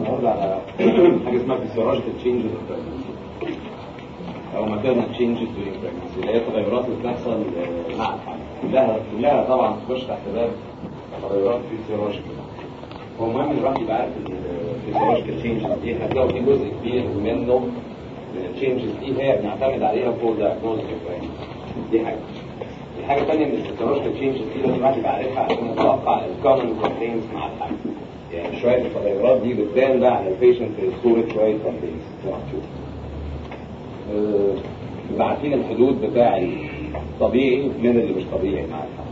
النهارده على حاجه اسمها physiological changes of pregnancy او maternal changes during pregnancy اللي هي التغيرات اللي بتحصل آه، مع الحمل كلها كلها طبعا تخش تحت باب تغيرات physiological هو مهم ان الواحد يبقى عارف الفيزيولوجيكال changes دي هتلاقوا في جزء كبير منه من التشينجز دي هي بنعتمد عليها فور diagnosis of pregnancy دي حاجه الحاجه الثانيه من الفيزيولوجيكال changes دي لازم الواحد يبقى عارفها عشان يتوقع الكومن كومبلينز مع الحمل يعني شويه التغيرات دي بتبان بقى على البيشنت في صوره شويه كومبلينز زي ما هتشوف آه، يبقى عارفين الحدود بتاع الطبيعي من اللي مش طبيعي مع الحمل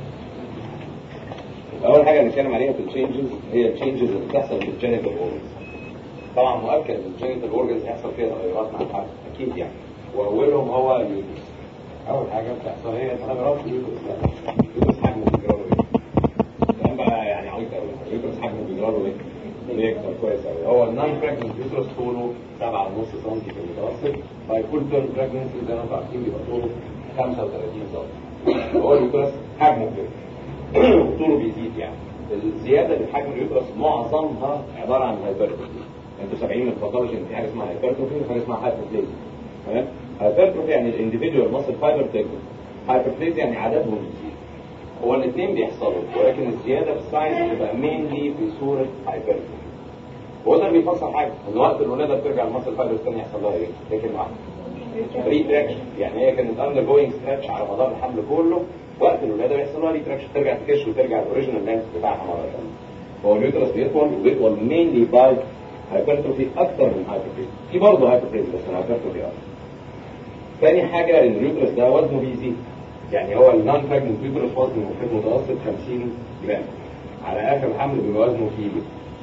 اول حاجه هنتكلم عليها في التشينجز هي التشينجز اللي بتحصل في الجينيتال اورجنز طبعا مؤكد ان الجينيتال اورجنز هيحصل فيها تغيرات مع الحمل اكيد يعني واولهم هو اليوتس اول حاجه بتحصل هي تغيرات في اليوتس اليوتس حجمه بيجرى له ايه الكلام بقى يعني عميق قوي اليوتس حجمه بيجرى له ايه بيكتر كويس قوي هو النون بريجننت يوترس طوله 7.5 سم في المتوسط باي فول تيرم بريجننسي زي ما انتم عارفين بيبقى طوله 35 سم هو اليوترس حجمه كده طوله بيزيد يعني الزياده في حجم اليوترس معظمها عباره عن هايبرتروفي انتوا سامعين من الباثولوجي ان في حاجه اسمها هايبرتروفي وحاجه اسمها هايبوبليزيا تمام هايبرتروفي يعني الانديفيدوال ماسل فايبر تكبر هايبوبليزيا يعني عددهم بيزيد هو الاثنين بيحصلوا ولكن الزياده في السايز بتبقى مينلي في صوره هايبرتروفي هو ده اللي بيفسر حاجه ان وقت الولاده بترجع الماسل فايبر الثاني يحصل لها ايه؟ لكن واحده ريتراكشن يعني هي كانت اندر جوينج ستريتش على مدار الحمل كله وقت الولاده بيحصل لها ريتراكشن ترجع تكش وترجع الاوريجينال لينث بتاعها مره ثانيه هو اليوترس بيطول وبيطول مينلي باي هايبرتروفي اكتر من هايبرتروفي في برضه هايبرتروفي بس الهايبرتروفي اكتر تاني حاجه ان اليوترس ده وزنه بيزيد يعني هو النون براجننت يوترس وزنه في المتوسط 50 جرام على اخر الحمل بيبقى وزنه كيلو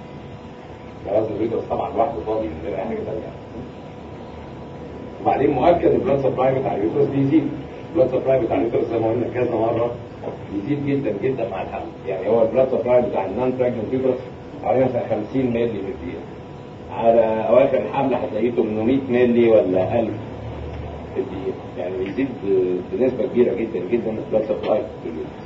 ده وزن اليوترس طبعا لوحده فاضي من غير اي حاجه ثانيه وبعدين مؤكد البلاد سبلاي بتاع اليوترس بيزيد البلاد سبلاي بتاع اليوترس زي ما قلنا كذا مره بيزيد جدا جدا مع الحمل يعني هو البلاد سبلاي بتاع النون براجننت يوترس حوالي مثلا 50 مللي في الدقيقه على اواخر الحمل هتلاقيه 800 مللي ولا 1000 في الدقيقه يعني بيزيد بنسبه كبيره جدا جدا البلاد سبلاي في اليوترس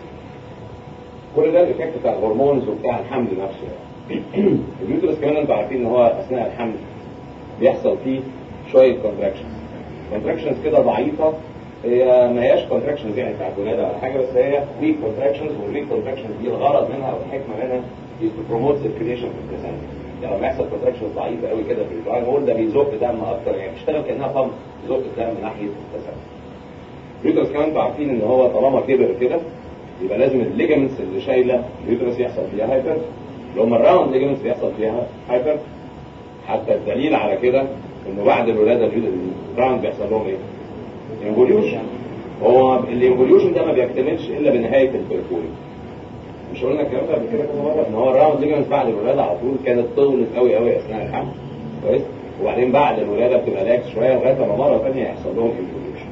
كل ده الايفكت بتاع الهرمونز وبتاع الحمل نفسه يعني اليوترس كمان انتوا عارفين ان هو اثناء الحمل بيحصل فيه شويه كونتراكشنز كونتراكشنز كده ضعيفه هي ما هياش كونتراكشنز يعني بتاعت ولاده ولا حاجه بس هي ويك كونتراكشنز والويك كونتراكشنز دي الغرض منها او الحكمه منها is to promote circulation في البلازنتا يعني لما يحصل كونتراكشنز ضعيفه قوي كده في الدراي هول ده بيزق دم اكتر يعني بيشتغل كانها بامب بيزق الدم ناحيه البلازنتا اليوترس كمان انتوا عارفين ان هو طالما كبر كده يبقى لازم الليجمنتس اللي شايله اليوترس يحصل فيها هايبر اللي هم الراوند ليجمنتس بيحصل فيها هايبر حتى الدليل على كده انه بعد الولاده الراوند بيحصل لهم ايه؟ انفوليوشن هو الانفوليوشن ده ما بيكتملش الا بنهايه البركوري مش قلنا الكلام ده قبل كده كذا مره ان هو الراوند ليجمنت بعد الولاده على طول كانت طولت قوي قوي اثناء الحمل كويس وبعدين بعد الولاده بتبقى لاكس شويه لغايه ما مره ثانيه يحصل لهم انفوليوشن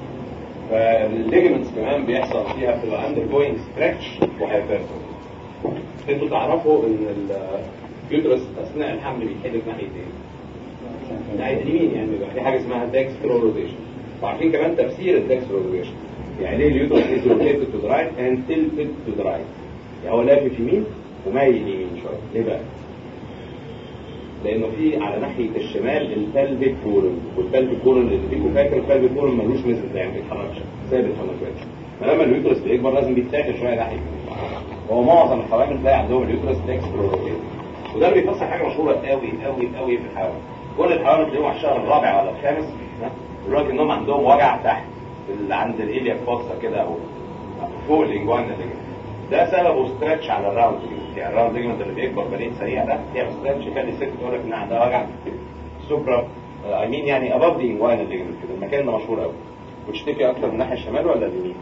فالليجمنتس كمان بيحصل فيها بتبقى اندر جوينج ستريتش وهايبرتروفي انتوا تعرفوا ان اليوترس اثناء الحمل بيتحدف ناحيه ايه؟ ناحيه اليمين يعني بيبقى في حاجه اسمها ديكسترو روتيشن وعارفين كمان تفسير الديكسترو روتيشن يعني ليه اليوترس is rotated to the right and tilted to the right يعني هو لافف يمين ومايل يمين شويه ليه بقى؟ لانه في على ناحيه الشمال البلفيك كولون والبلفيك كولون اللي فيكم فاكر البلفيك كولون ملوش ميزه يعني ما بيتحركش ثابت ما بيتحركش فلما اليوترس بيكبر لازم بيتاكل شويه ناحيه هو معظم الحوامل تلاقي عندهم اليوترس ديكسترو روتيشن وده اللي بيفسر حاجه مشهوره قوي قوي قوي في الحوامل كل الحوامل تلاقيهم على الشهر الرابع ولا الخامس دلوقتي انهم عندهم وجع تحت اللي عند الاليا فوكسا كده او فوق الانجوانا ده سببه ستريتش على الراوند يعني الراوند ليجمنت اللي بيكبر بليد سريع ده يعمل ستريتش يخلي الست تقول لك ان عندها وجع سوبرا اي مين يعني اباف دي انجوانا ليجمنت كده المكان ده مشهور قوي وتشتكي اكتر من الناحيه الشمال ولا اليمين؟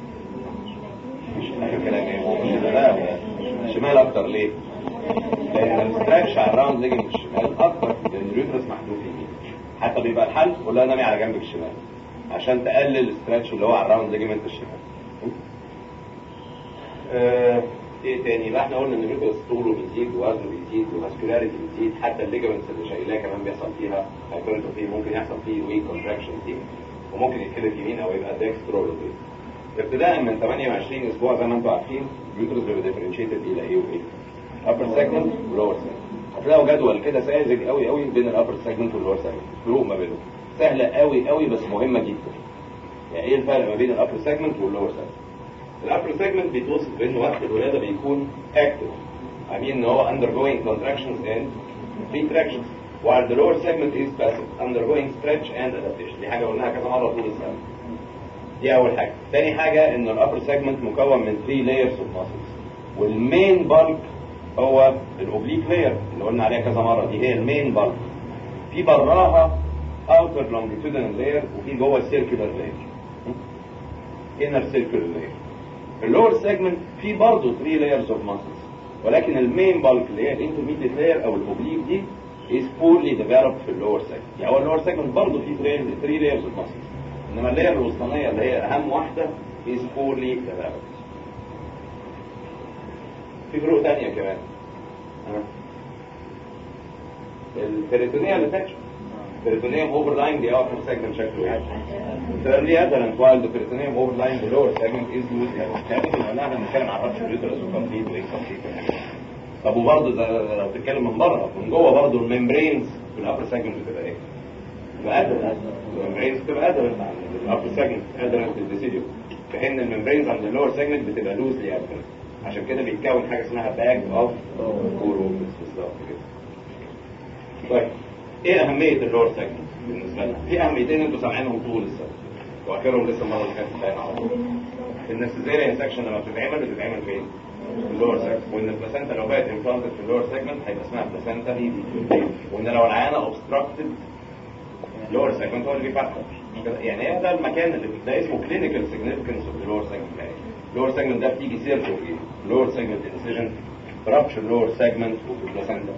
مش اخر كلام ايه؟ لا الشمال اكتر ليه؟ لان الستريتش على الراوند ليجمنت الشمال اكتر لان اليوترس محذوف يمين حتى بيبقى الحل كلها نامي على جنبك الشمال عشان تقلل الاسترتش اللي هو على الراوند ليجمنت الشمال آه ايه تاني بقى احنا قلنا ان اليوترس طوله بيزيد ووزنه بيزيد وفاسكولاريتي بتزيد حتى الليجمنتس اللي شايلاه كمان بيحصل فيها هايبرتروفي ممكن يحصل فيه ويك كونتراكشن دي وممكن يتحدف يمين او يبقى ديكسترولوجي ابتداء من 28 اسبوع زي ما انتم عارفين اليوترس بيبقى ديفرنشيتد الى ايه وايه upper segment و lower segment هتلاقوا جدول كده ساذج قوي قوي بين الابر سيجمنت واللور سيجمنت فروق ما بينهم سهله قوي قوي بس مهمه جدا يعني ايه الفرق ما بين الابر سيجمنت واللور سيجمنت الابر سيجمنت بيتوصف بان وقت الولاده بيكون اكتف I mean ان هو undergoing contractions and retractions while the lower segment is passive undergoing stretch and adaptation دي حاجه قلناها كذا مره طول السنه دي اول حاجه تاني حاجه ان الابر سيجمنت مكون من 3 layers of muscles والمين بالك هو الاوبليك لاير اللي قلنا عليها كذا مره دي هي المين بالك في براها outer longitudinal layer وفي جوه circular layer inner circular layer اللور سيجمنت في برضه 3 layers of muscles ولكن المين بالك اللي هي الانترميديت لاير او الاوبليك دي is poorly developed في اللور سيجمنت يعني هو اللور سيجمنت برضه فيه 3 layers of muscles انما اللاير الوسطانيه اللي هي اهم واحده is poorly developed في فروق تانية كمان البريتونيال اتاتشمنت peritoneum overlying the upper segment شكله ايه؟ thirdly adherent while the peritoneum overlying the lower segment is loose يعني قلنا احنا بنتكلم عن رابشر يوترس وكمبليت وانكمبليت طب وبرضه ده لو بتتكلم من بره من جوه برضه الممبرينز في الابر سيجمنت بتبقى ايه؟ بتبقى ادرنت الممبرينز بتبقى ادرنت عند الابر سيجمنت ادرنت الديسيديو في حين الممبرينز عند اللور سيجمنت بتبقى لوزلي ادرنت عشان كده بيتكون حاجه اسمها باج اوف كوروبس بالظبط كده طيب ايه اهميه اللور سيجمنت بالنسبه لنا في اهميتين انتوا سامعينهم طول السنه واخرهم لسه المره اللي فاتت باين على طول النستيزيريان سكشن لما بتتعمل بتتعمل فين في اللور سيجمنت وان البلاسنتا لو بقت امبلانتد في اللور سيجمنت هيبقى اسمها بلاسنتا وان لو العيانه اوبستراكتد اللور سيجمنت هو اللي بيفتح يعني هي ده المكان اللي ده اسمه كلينيكال سيجنيفيكانس اوف اللور سيجمنت اللور سيجمنت ده بتيجي سيرته في اللور سيجمنت انسيجن رابشر اللور سيجمنت وفي البلاسنتا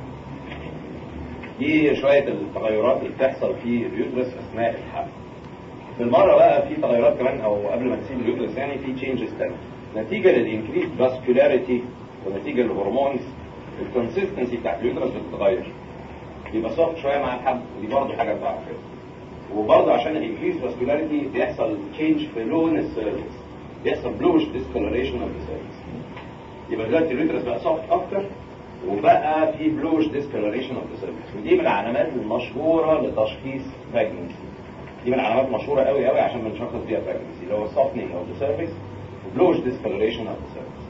دي شوية التغيرات اللي بتحصل في اليوترس أثناء الحمل. بالمرة بقى في تغيرات كمان أو قبل ما تسيب اليوترس يعني في تشينجز تانية. نتيجة للإنكريز فاسكولاريتي ونتيجة للهرمونز الكونسستنسي بتاعت اليوترس بتتغير. بيبقى سوفت شوية مع الحمل ودي برضه حاجة بتاعت كده. وبرضه عشان الانكريز فاسكولاريتي بيحصل تشينج في لون السيرفكس. بيحصل بلوش ديسكولريشن اوف السيرفكس. يبقى دلوقتي اليوترس بقى سوفت أكتر وبقى في بلوش ديسكولريشن اوف ذا سيرفيس ودي من العلامات المشهوره لتشخيص بريجنسي دي من العلامات المشهوره قوي قوي عشان بنشخص بيها بريجنسي اللي هو softening اوف ذا سيرفيس وبلوش ديسكولريشن اوف ذا سيرفيس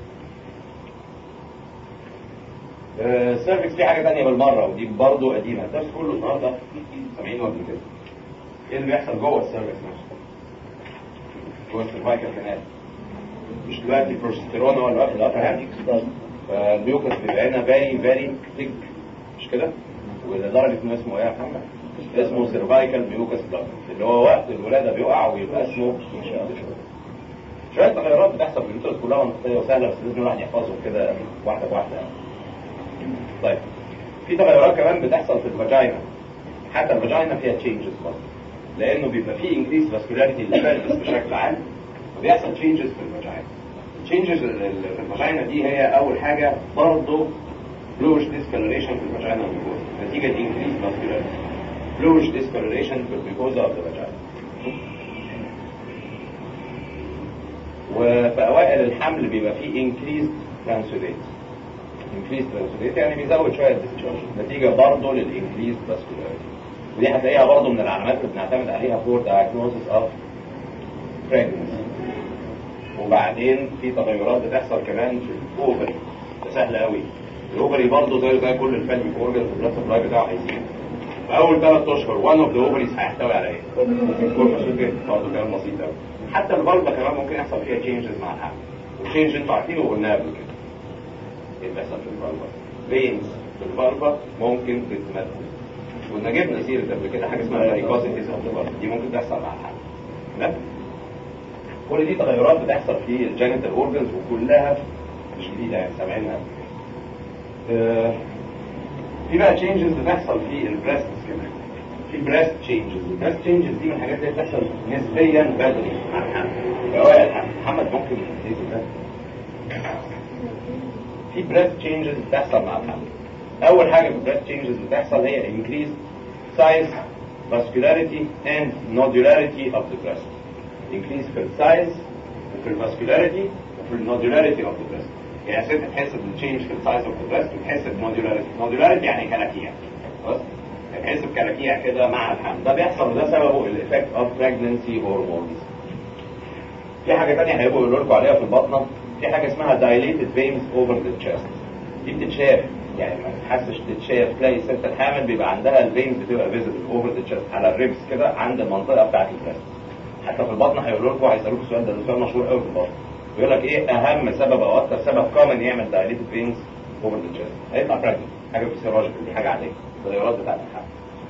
السيرفيس في حاجه ثانيه بالمره ودي برضه قديمه الدرس كله النهارده سامعينه قبل كده ايه اللي بيحصل جوه السيرفيس نفسه جوه السيرفايكال كانال مش دلوقتي البروجستيرون هو اللي واقف الابر هاند فالميوكس بيبقى هنا فيري فيري ثيك مش كده ولدرجه انه اسمه ايه يا محمد اسمه سيرفايكال ميوكس بلاك اللي هو وقت الولاده بيقع ويبقى اسمه شويه تغيرات بتحصل في اليوترس كلها منطقيه وسهله بس لازم الواحد يحفظهم كده واحده بواحده طيب في تغيرات كمان بتحصل في الفاجينا حتى الفاجينا فيها تشينجز برضه لانه بيبقى فيه انكريس فاسكولاريتي للبلبس بشكل عام وبيحصل تشينجز في الفاجينا التشينجز في الفاجينا دي هي اول حاجه برضه بلوش ديسكالريشن في الفاجينا نتيجه انكريس فاسكولاريتي بلوش ديسكالريشن في الجلوكوزا اوف ذا فاجينا وفي اوائل الحمل بيبقى فيه انكريز ترانسوليت انكريز ترانسوليت يعني بيزود شويه الديسشارج نتيجه برضه للانكريز فاسكولاريتي ودي هتلاقيها برضه من العلامات اللي بنعتمد عليها فور دايجنوستس اوف pregnancy وبعدين في تغيرات بتحصل كمان في الاوفري ده سهل قوي الاوفري برضه زي زي كل الفالي اورجن البلاد سبلاي بتاعه هيزيد في اول ثلاث اشهر وان اوف ذا اوفريز هيحتوي على ايه؟ كورباسوكيت برضه كلام بسيط قوي حتى الفالفا كمان ممكن يحصل فيها تشينجز مع الحمل والتشينج انتوا عارفينه وقلناه قبل كده ايه اللي بيحصل في الفالفا؟ فينز في الفالفا ممكن تتمدد كنا جبنا سيره قبل كده حاجه اسمها فاريكوسيتيز اوف ذا دي ممكن تحصل مع الحمل لا كل دي تغيرات بتحصل في الجينيتال اورجنز وكلها مش جديده يعني سامعينها آه في بقى تشينجز بتحصل في البريست كمان في بريست تشينجز البريست تشينجز دي من الحاجات اللي بتحصل نسبيا بدري مع الحمل في اوائل الحمل محمد ممكن تنسي ده في بريست تشينجز بتحصل مع الحمل اول حاجه في البريست تشينجز بتحصل هي increased size vascularity and nodularity of the breast increase في السايز وفي الفاسكولاريتي وفي النودولاريتي اوف ذا بريست يعني الست تحس بالتشينج في السايز اوف ذا بريست وتحس بموديولاريتي موديولاريتي يعني كلاكيع خلاص تحس بكلاكيع كده مع الحمل ده بيحصل وده سببه الايفكت اوف بريجننسي هرمونز في حاجه ثانيه هيبقوا يقولوا لكم عليها في البطنه في حاجه اسمها dilated veins over the chest دي بتتشاف يعني ما تحسش تتشاف تلاقي الست الحامل بيبقى عندها الفينز بتبقى فيزبل اوفر ذا تشست على الريبس كده عند المنطقه بتاعت البريست حتى في البطن هيقولوا لكم هيسالوك السؤال ده ده سؤال مشهور قوي في البطن يقول لك ايه اهم سبب او اكتر سبب كومن يعمل dilated veins over the chest هيطلع pregnant حاجه فيسيولوجيكال دي حاجه عاديه التغيرات بتاعت الحمل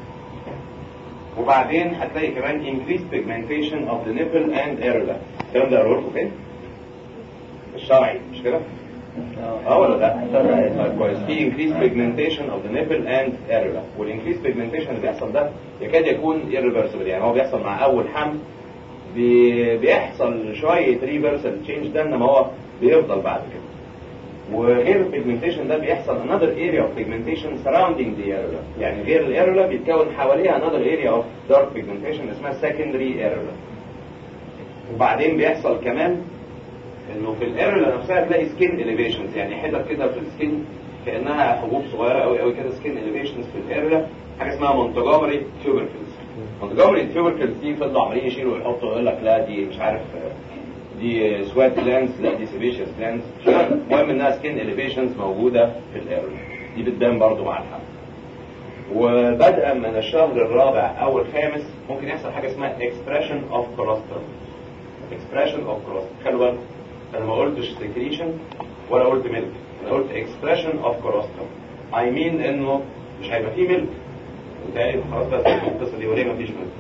وبعدين هتلاقي كمان increased pigmentation of the nipple and areola الكلام ده قالوا لكم فين؟ الشرعي مش كده؟ اه ولا لا؟ طيب كويس في increased pigmentation of the nipple and areola والincreased pigmentation اللي بيحصل ده يكاد يكون irreversible يعني هو بيحصل مع اول حمل بي بيحصل شويه reversal change ده انما هو بيفضل بعد كده وغير البيجمنتيشن ده بيحصل another area of pigmentation surrounding the areola يعني غير الايرولا بيتكون حواليها another area of dark pigmentation اسمها secondary areola وبعدين بيحصل كمان انه في الايرولا نفسها تلاقي سكين elevations يعني حتت كده في السكين كانها حبوب صغيره قوي قوي كده سكين elevations في الايرولا حاجه اسمها مونتجومري تيوبركلز مونتجومري تيوبركلز دي فضلوا عمالين يشيلوا ويحطوا يقول لك لا دي مش عارف دي سوات جلانس لا دي سيبيشيس جلانس المهم انها سكين اليفيشنز موجوده في الايرون دي بتبان برضو مع الحمل وبدءا من الشهر الرابع او الخامس ممكن يحصل حاجه اسمها اكسبريشن اوف كولوسترول اكسبريشن اوف كولوسترول خلوا بالكم انا ما قلتش سكريشن ولا قلت ميلك انا قلت اكسبريشن اوف كولوسترول اي مين انه مش هيبقى فيه ميلك وتقريبا خلاص بس القصه دي وليه ما فيش ميلك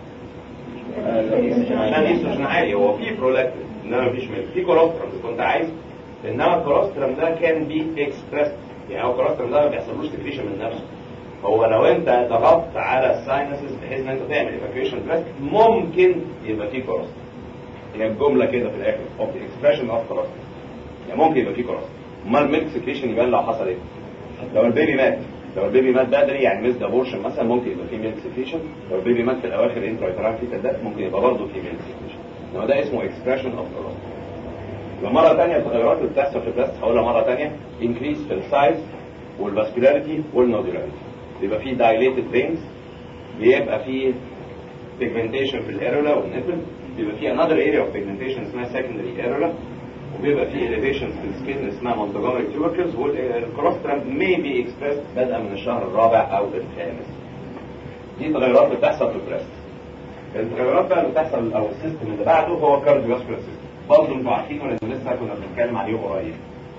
عشان ايستروجين عالي هو في برولاكتين انما مفيش ميلك في كولوسترم اذا كنت عايز انما الكولوسترم ده كان بي اكسبريس يعني هو الكولوسترم ده ما بيحصلوش سكريشن من نفسه هو لو انت ضغطت على الساينسز بحيث ان انت تعمل ايفاكيويشن بريست ممكن يبقى في كولوسترم هي الجمله كده في الاخر اوف اكسبريشن اوف كولوسترم يعني ممكن يبقى في كولوسترم امال الميلك سكريشن يبان لو حصل ايه لو البيبي مات لو البيبي مات بدري يعني ميس ابورشن مثلا ممكن يبقى في ميلك سكريشن لو البيبي مات في الاواخر انترا فيتال ده ممكن يبقى برضه في ميلك سكريشن انما ده اسمه اكسبريشن اوف كولوسترم يبقى مرة تانية التغيرات اللي بتحصل في البريست هقولها مرة تانية increase في السايز والفاسكولاريتي والنودولاريتي بيبقى فيه dilated veins بيبقى فيه pigmentation في الايرولا والنيبل بيبقى فيه another area of pigmentation اسمها secondary areola وبيبقى فيه elevations في السكين اسمها montgomery tubercles والكولوسترم may be expressed بدءا من الشهر الرابع او الخامس دي تغيرات بتحصل في البريست التغيرات بقى اللي بتحصل او السيستم اللي بعده هو الكارديوفاسكولار سيستم برضه انتوا عارفينه لان لسه كنا بنتكلم عليه قريب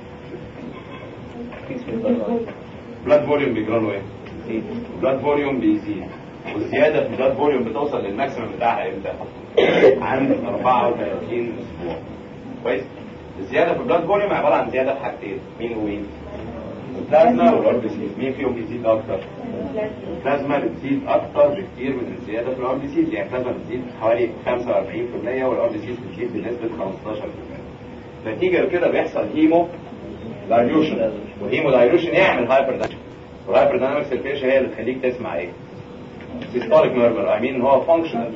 بلاد فوليوم بيجرى له ايه؟ بلاد فوليوم بيزيد والزياده في البلاد فوليوم بتوصل للماكسيمم بتاعها امتى؟ عند 34 اسبوع كويس؟ الزياده في البلاد فوليوم عباره عن زياده في حاجتين مين ومين؟ البلازما والار بي سي مين فيهم بيزيد اكتر؟ البلازما بتزيد اكتر بكتير من الزياده في الار بي سي يعني البلازما بتزيد حوالي 45% والار بي سي بتزيد بنسبه 15% نتيجه لكده بيحصل هيمو دايلوشن والهيمو دايلوشن يعمل هايبر دايلوشن والهايبر دايناميك سيركيشن هي اللي تخليك تسمع ايه؟ سيستوليك ميرمر اي مين هو فانكشنال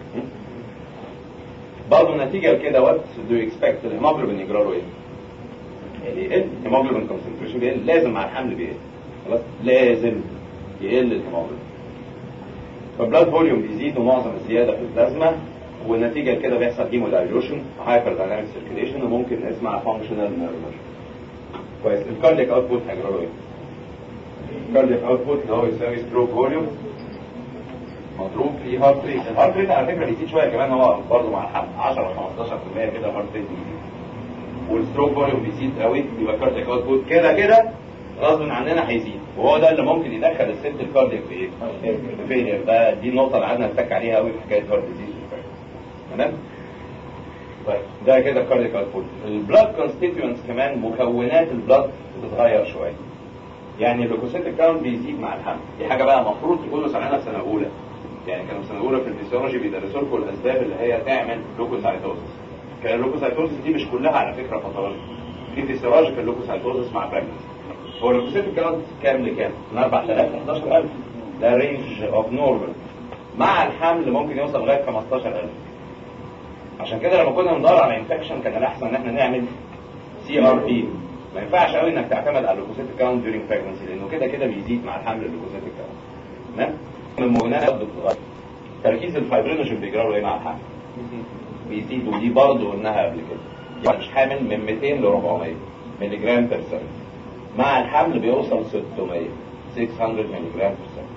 برضه نتيجه لكده وات دو يو اكسبكت الهيموجلوبين يجرى له ايه؟ يعني يقل الهيموجلوبين كونسنتريشن بيقل لازم مع الحمل بيقل خلاص لازم يقل الهيموجلوبين فالبلاد فوليوم بيزيد ومعظم الزياده في البلازما والنتيجه لكده بيحصل هيمو دايلوشن هايبر دايناميك سيركيليشن وممكن نسمع فانكشنال نيرفر كويس الكاردياك اوتبوت هيجرى له ايه؟ الكاردياك اوتبوت اللي هو يساوي ستروك فوليوم مضروب في هارت ريت الهارت ريت على فكره بيزيد شويه كمان هو برضه مع الحمل 10 15% كده الهارت ريت بيزيد والستروك فوليوم بيزيد قوي يبقى الكاردياك اوتبوت كده كده غصب عننا هيزيد وهو ده اللي ممكن يدخل الست الكاردياك في ايه؟ في فيلير ده دي النقطه اللي قعدنا نتك عليها قوي في حكايه هارت ديزيز تمام؟ طيب ده كده الكاردياك اوتبوت البلاد كونستيتيوينتس كمان مكونات البلاد بتتغير شويه يعني اللوكوسيت كاونت بيزيد مع الحمل دي حاجه بقى المفروض تكونوا سامعينها في سنه اولى يعني كانوا في سنه اولى في الفسيولوجي بيدرسوا لكم الاسباب اللي هي تعمل لوكوسايتوزس كان اللوكوسايتوزس دي مش كلها على فكره باثولوجي في فيسيولوجيكال لوكوسايتوزس مع براجنسي هو اللوكوسيت كاونت كام لكام؟ من 4000 ل 11000 ده رينج اوف نورمال مع الحمل ممكن يوصل لغايه 15000 عشان كده لما كنا بندور على انفكشن كان الاحسن ان احنا نعمل سي ار بي ما ينفعش قوي انك تعتمد على اللوكوسيت كاونت ديورينج بريجنسي لانه كده كده بيزيد مع الحمل اللوكوسيت كاونت تمام المهمات بتتغير تركيز الفايبرينوجين بيجرى له ايه مع الحمل بيزيد ودي برضه قلناها قبل كده يعني مش حامل من 200 ل 400 ملي جرام بير سنت مع الحمل بيوصل 600 600 ملي جرام بير سنت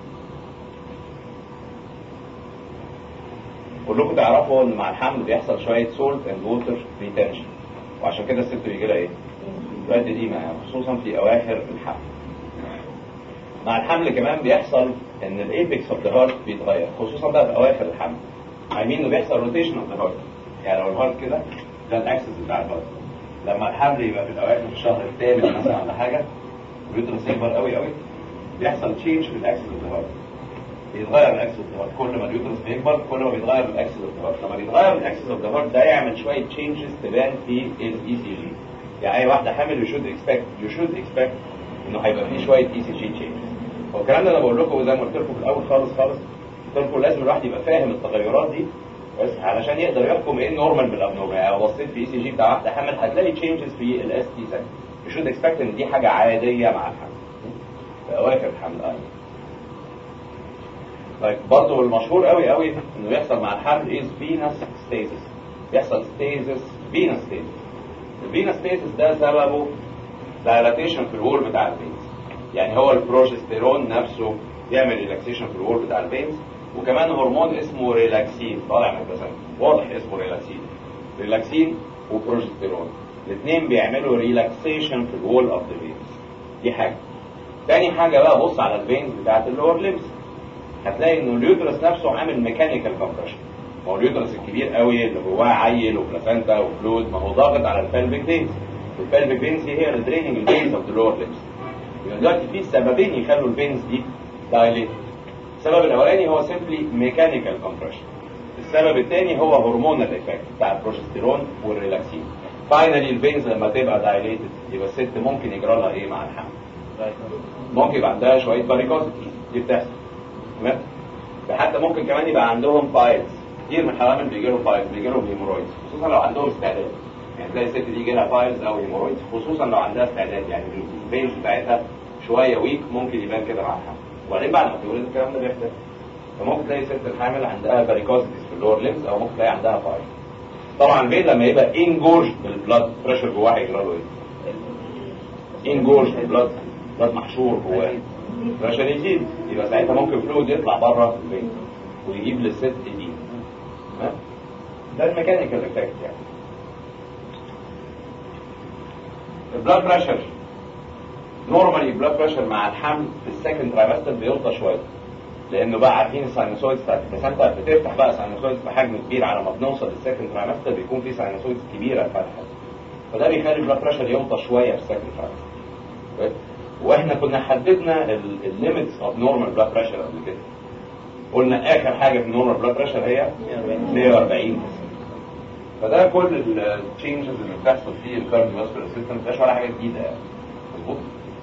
كلكم تعرفوا ان مع الحمل بيحصل شويه سولت اند ووتر ريتنشن وعشان كده الست بيجي لها ايه؟ برد دي معاها خصوصا في اواخر الحمل مع الحمل كمان بيحصل ان الايبكس اوف ذا هارت بيتغير خصوصا بقى في اواخر الحمل عايمين انه بيحصل روتيشن اوف ذا هارت يعني لو الهارت كده ده الاكسس بتاع الهارت لما الحمل يبقى في الاواخر في الشهر الثامن مثلا ولا حاجه اليوترس يكبر قوي قوي بيحصل تشينج في الاكسس اوف ذا هارت بيتغير الاكسس اوف ذا هارت كل ما اليوترس بيكبر كل ما بيتغير الاكسس اوف ذا هارت لما بيتغير الاكسس اوف ذا هارت ده يعمل شويه تشينجز تبان في الاي سي جي يعني اي واحده حامل يو شود اكسبكت يو شود اكسبكت انه هيبقى فيه شويه اي سي جي تشينجز هو الكلام ده انا بقول لكم زي ما قلت لكم في الاول خالص خالص قلت لكم لازم الواحد يبقى فاهم التغيرات دي بس علشان يقدر يحكم ايه النورمال بالابنورمال يعني لو بصيت في اي سي جي بتاع واحده حامل هتلاقي تشينجز في الاس تي سايت يو شود اكسبكت ان دي حاجه عاديه مع الحمل في اواخر الحمل آه. طيب برضه المشهور قوي قوي انه يحصل مع الحمل از فينس ستيزس بيحصل ستيزس فينس ستيزس الفينس ستيزس ده سببه دايلاتيشن في الوول بتاع الفينس يعني هو البروجستيرون نفسه يعمل ريلاكسيشن في الوول بتاع الفينس وكمان هرمون اسمه ريلاكسين طالع من الجسم واضح اسمه ريلاكسين ريلاكسين وبروجستيرون الاثنين بيعملوا ريلاكسيشن في الوول اوف ذا فينس دي حاجه تاني حاجه بقى بص على الفينز بتاعت اللور ليمس هتلاقي انه اليوترس نفسه عامل ميكانيكال كومبريشن ما هو اليوترس الكبير قوي اللي جواه عيل وبلاسنتا وفلويد ما هو ضاغط على البلفيك فينز البلفيك فينز هي اللي دريننج الفينز اوف ذا لور ليمس يبقى دلوقتي في سببين يخلوا الفينز دي دايليت السبب الاولاني هو سيمبلي ميكانيكال كومبريشن السبب الثاني هو هرمونال افكت بتاع البروجستيرون والريلاكسين فاينلي الفينز لما تبقى دايليتد يبقى الست ممكن يجرى لها ايه مع الحمل ممكن يبقى عندها شويه باريكوزيتي دي بتحصل تمام حتى ممكن كمان يبقى عندهم بايلز كتير من الحوامل بيجي لهم بايلز بيجي لهم هيمورويدز خصوصا لو عندهم استعداد يعني تلاقي الست دي يجي لها بايلز او هيمورويدز خصوصا لو عندها استعداد يعني الفينز بتاعتها شويه ويك ممكن يبان كده مع الحمل وبعدين بعد ما تولد الكلام ده بيحصل فممكن تلاقي الست الحامل عندها باريكوزيتيز في اللور ليمز او ممكن تلاقي عندها بايلز طبعا البيت لما يبقى انجورج بالبلاد بريشر جواه هيجرى له ايه؟ انجورج بالبلاد بلاد محشور جواه عشان يزيد يبقى ساعتها ممكن فلويد يطلع بره في البيت ويجيب للست دي تمام ده الميكانيكال افكت يعني البلاد بريشر نورمالي البلاد بريشر مع الحمل في السكند ترايمستر بيوطى شويه لانه بقى عارفين الساينوسويدز بتاعت البلاسنتا بتفتح بقى ساينوسويدز بحجم كبير على ما بنوصل للسكند ترايمستر بيكون في ساينوسويدز كبيره فاتحه فده بيخلي البلاد بريشر يوطى شويه في السكند ترايمستر واحنا كنا حددنا الليميتس اوف نورمال بلاد بريشر قبل كده قلنا اخر حاجه في النورمال بلاد بريشر هي 140 فده كل التشينجز اللي بتحصل في الكارديو فاسكولار سيستم مش ولا حاجه جديده يعني مظبوط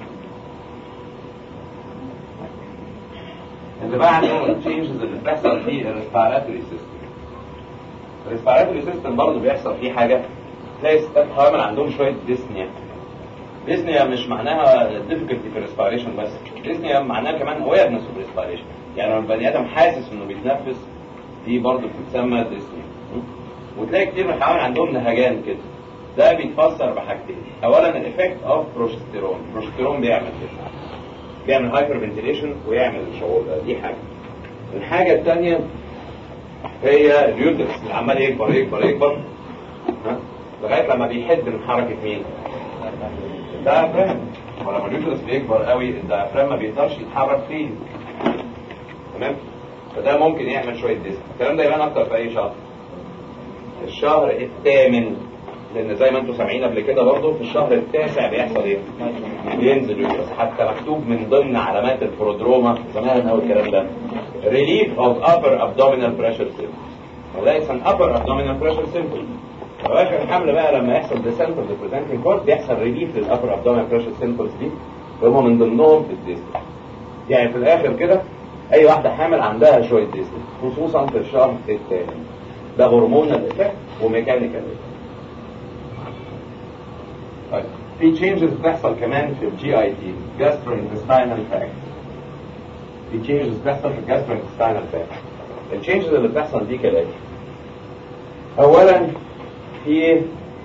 اللي بقى عنده التشينجز اللي بتحصل في الريسبيراتوري سيستم الريسبيراتوري سيستم برضه بيحصل فيه حاجه تلاقي الستات حوامل عندهم شويه ديسنيا ديسنيا مش معناها difficulty في الريسبيريشن بس ديسنيا معناها كمان awareness في الريسبيريشن يعني لو البني ادم حاسس انه بيتنفس دي برضه بتتسمى ديسنيا وتلاقي كتير من الحوامل عندهم نهجان كده ده بيتفسر بحاجتين اولا الايفكت اوف بروجستيرون البروجستيرون بيعمل كده بيعمل هايبر فنتيليشن ويعمل الشعور ده دي حاجه الحاجه الثانيه هي اليوترس اللي عمال يكبر يكبر يكبر ها لغايه لما بيحد من حركه مين؟ الدايفرام ولما اليوترس بيكبر قوي الدايفرام ما بيقدرش يتحرك فيه تمام فده ممكن يعمل شويه ديسك الكلام ده يبان اكتر في اي شهر الشهر الثامن لان زي ما انتم سامعين قبل كده برضه في الشهر التاسع بيحصل ايه؟ بينزل يوترس حتى مكتوب من ضمن علامات البرودروما زمان قوي الكلام ده relief of upper abdominal pressure symptoms وده an upper abdominal pressure symptom واخر الحمل بقى لما يحصل descent of the presenting cord بيحصل ريليف للابر abdominal pressure symptoms دي وهم من ضمنهم الديستل يعني في الاخر كده اي واحده حامل عندها شويه ديستل خصوصا في الشهر الثاني ده هرمونال افكت وميكانيكال افكت طيب في تشينجز بتحصل كمان في الجي اي تي جاستروانتستينال تراكت في تشينجز بتحصل في الجاستروانتستينال تراكت التشينجز اللي بتحصل دي كالاتي اولا في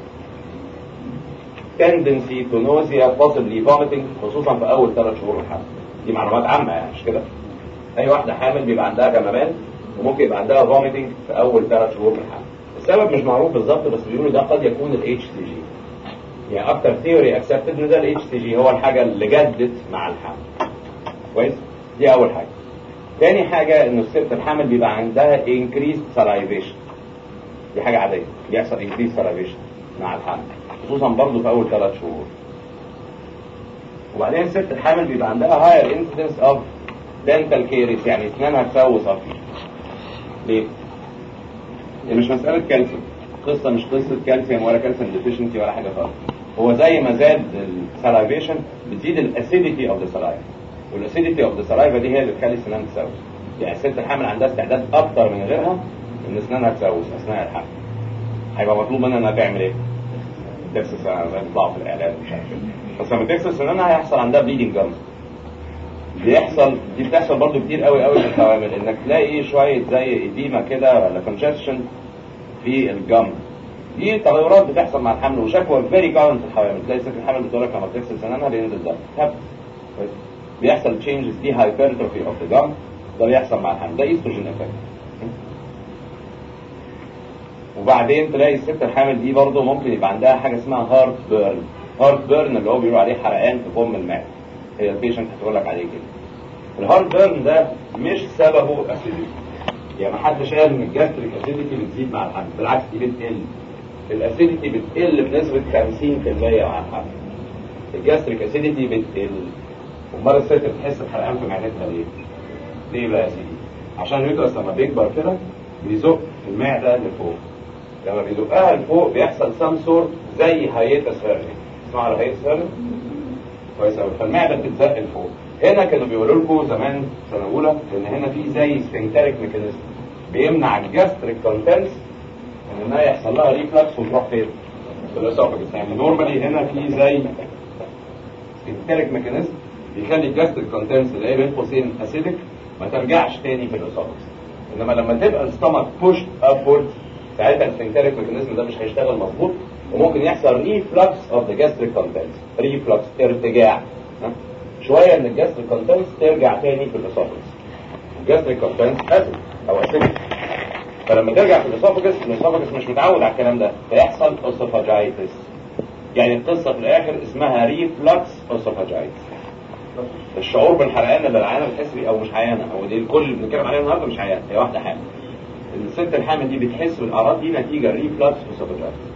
tendency to nausea possibly vomiting خصوصا في اول ثلاث شهور من الحمل دي معلومات عامه يعني مش كده اي واحده حامل بيبقى عندها جمدان وممكن يبقى عندها vomiting في اول ثلاث شهور من الحمل السبب مش معروف بالظبط بس بيقولوا ده قد يكون الاتش تي جي يعني اكتر ثيوري اكسبتد ان ده الاتش تي جي هو الحاجه اللي جدت مع الحمل كويس دي اول حاجه تاني حاجه انه الست الحامل بيبقى عندها increased salivation دي حاجه عاديه بيحصل increased salivation مع الحمل خصوصا برضه في اول ثلاث شهور وبعدين الست الحامل بيبقى عندها higher incidence of dental caries يعني اسنانها تسوس اكتر ليه؟ هي مش مسألة كالسيوم قصة مش قصة كالسيوم ولا كالسيوم ديفيشنسي ولا حاجة خالص هو زي ما زاد السلايفيشن بتزيد الاسيديتي اوف ذا سلايفا والاسيديتي اوف ذا سلايفا دي هي اللي بتخلي السنان تسوس يعني الست الحامل عندها استعداد اكتر من غيرها ان اسنانها تسوس اثناء الحمل هيبقى مطلوب منها انها تعمل ايه؟ تغسل سنانها زي بيطلعوا في الاعلان مش عارف ايه بس لما تغسل سنانها هيحصل عندها بليدنج جامز بيحصل دي بتحصل برضو كتير قوي قوي في الحوامل انك تلاقي شويه زي اديمه كده ولا كونجستشن في الجم دي تغيرات بتحصل مع الحمل وشكوى فيري كومن في الحوامل تلاقي ست الحمل بتقول لك لما بتغسل سنانها بينزل دم هب بيحصل تشينجز دي هايبرتروفي اوف ذا جم ده بيحصل مع الحمل ده ايستروجين افكت وبعدين تلاقي الست الحامل دي برضه ممكن يبقى عندها حاجه اسمها هارت بيرن هارت بيرن اللي هو بيقولوا عليه حرقان في فم المعده هي البيشنت هتقول لك عليه كده الهارت بيرن ده مش سببه اسيديتي يعني ما حدش قال ان الجاستريك اسيديتي بتزيد مع الحمل بالعكس دي بتقل الاسيديتي بتقل بنسبه 50% مع الحمل الجاستريك اسيديتي بتقل امال الست بتحس بحرقان في معدتها ليه؟ ليه بقى يا سيدي؟ عشان اليوترس لما بيكبر كده بيزق المعده لفوق لما بيزقها لفوق بيحصل سام سورت زي هيئه هيرني اسمعوا على هيئه هيرني كويس قوي فالمعده بتتزق لفوق هنا كانوا بيقولوا لكم زمان سنه اولى ان هنا في زي سفنكتريك ميكانيزم بيمنع الجاستريك كونتنس ان انها يحصل لها ريفلكس وتروح فين؟ في الاسوفاجس يعني نورمالي هنا في زي سفنكتريك ميكانيزم بيخلي الجاستريك كونتنس اللي هي بين قوسين اسيدك ما ترجعش تاني في الاسوفاجس انما لما تبقى الستمك بوش ابورد ساعتها السفنكتريك ميكانيزم ده مش هيشتغل مظبوط وممكن يحصل ريفلكس اوف ذا جاستريك كونتنس ريفلكس ارتجاع شويه ان الجاستريك كونتنس ترجع تاني في الاسوفاجس الجاستريك كونتنس اسيد او اسيد فلما ترجع في الاسوفاجس الاسوفاجس مش متعود على الكلام ده فيحصل اسوفاجايتس يعني القصه في الاخر اسمها ريفلكس اسوفاجايتس الشعور بالحرقان اللي العيانه بتحس بيه او مش عيانه او دي الكل اللي بنتكلم عليه النهارده مش عيانه هي واحده حامل الست الحامل دي بتحس بالاعراض دي نتيجه ريفلكس اسوفاجايتس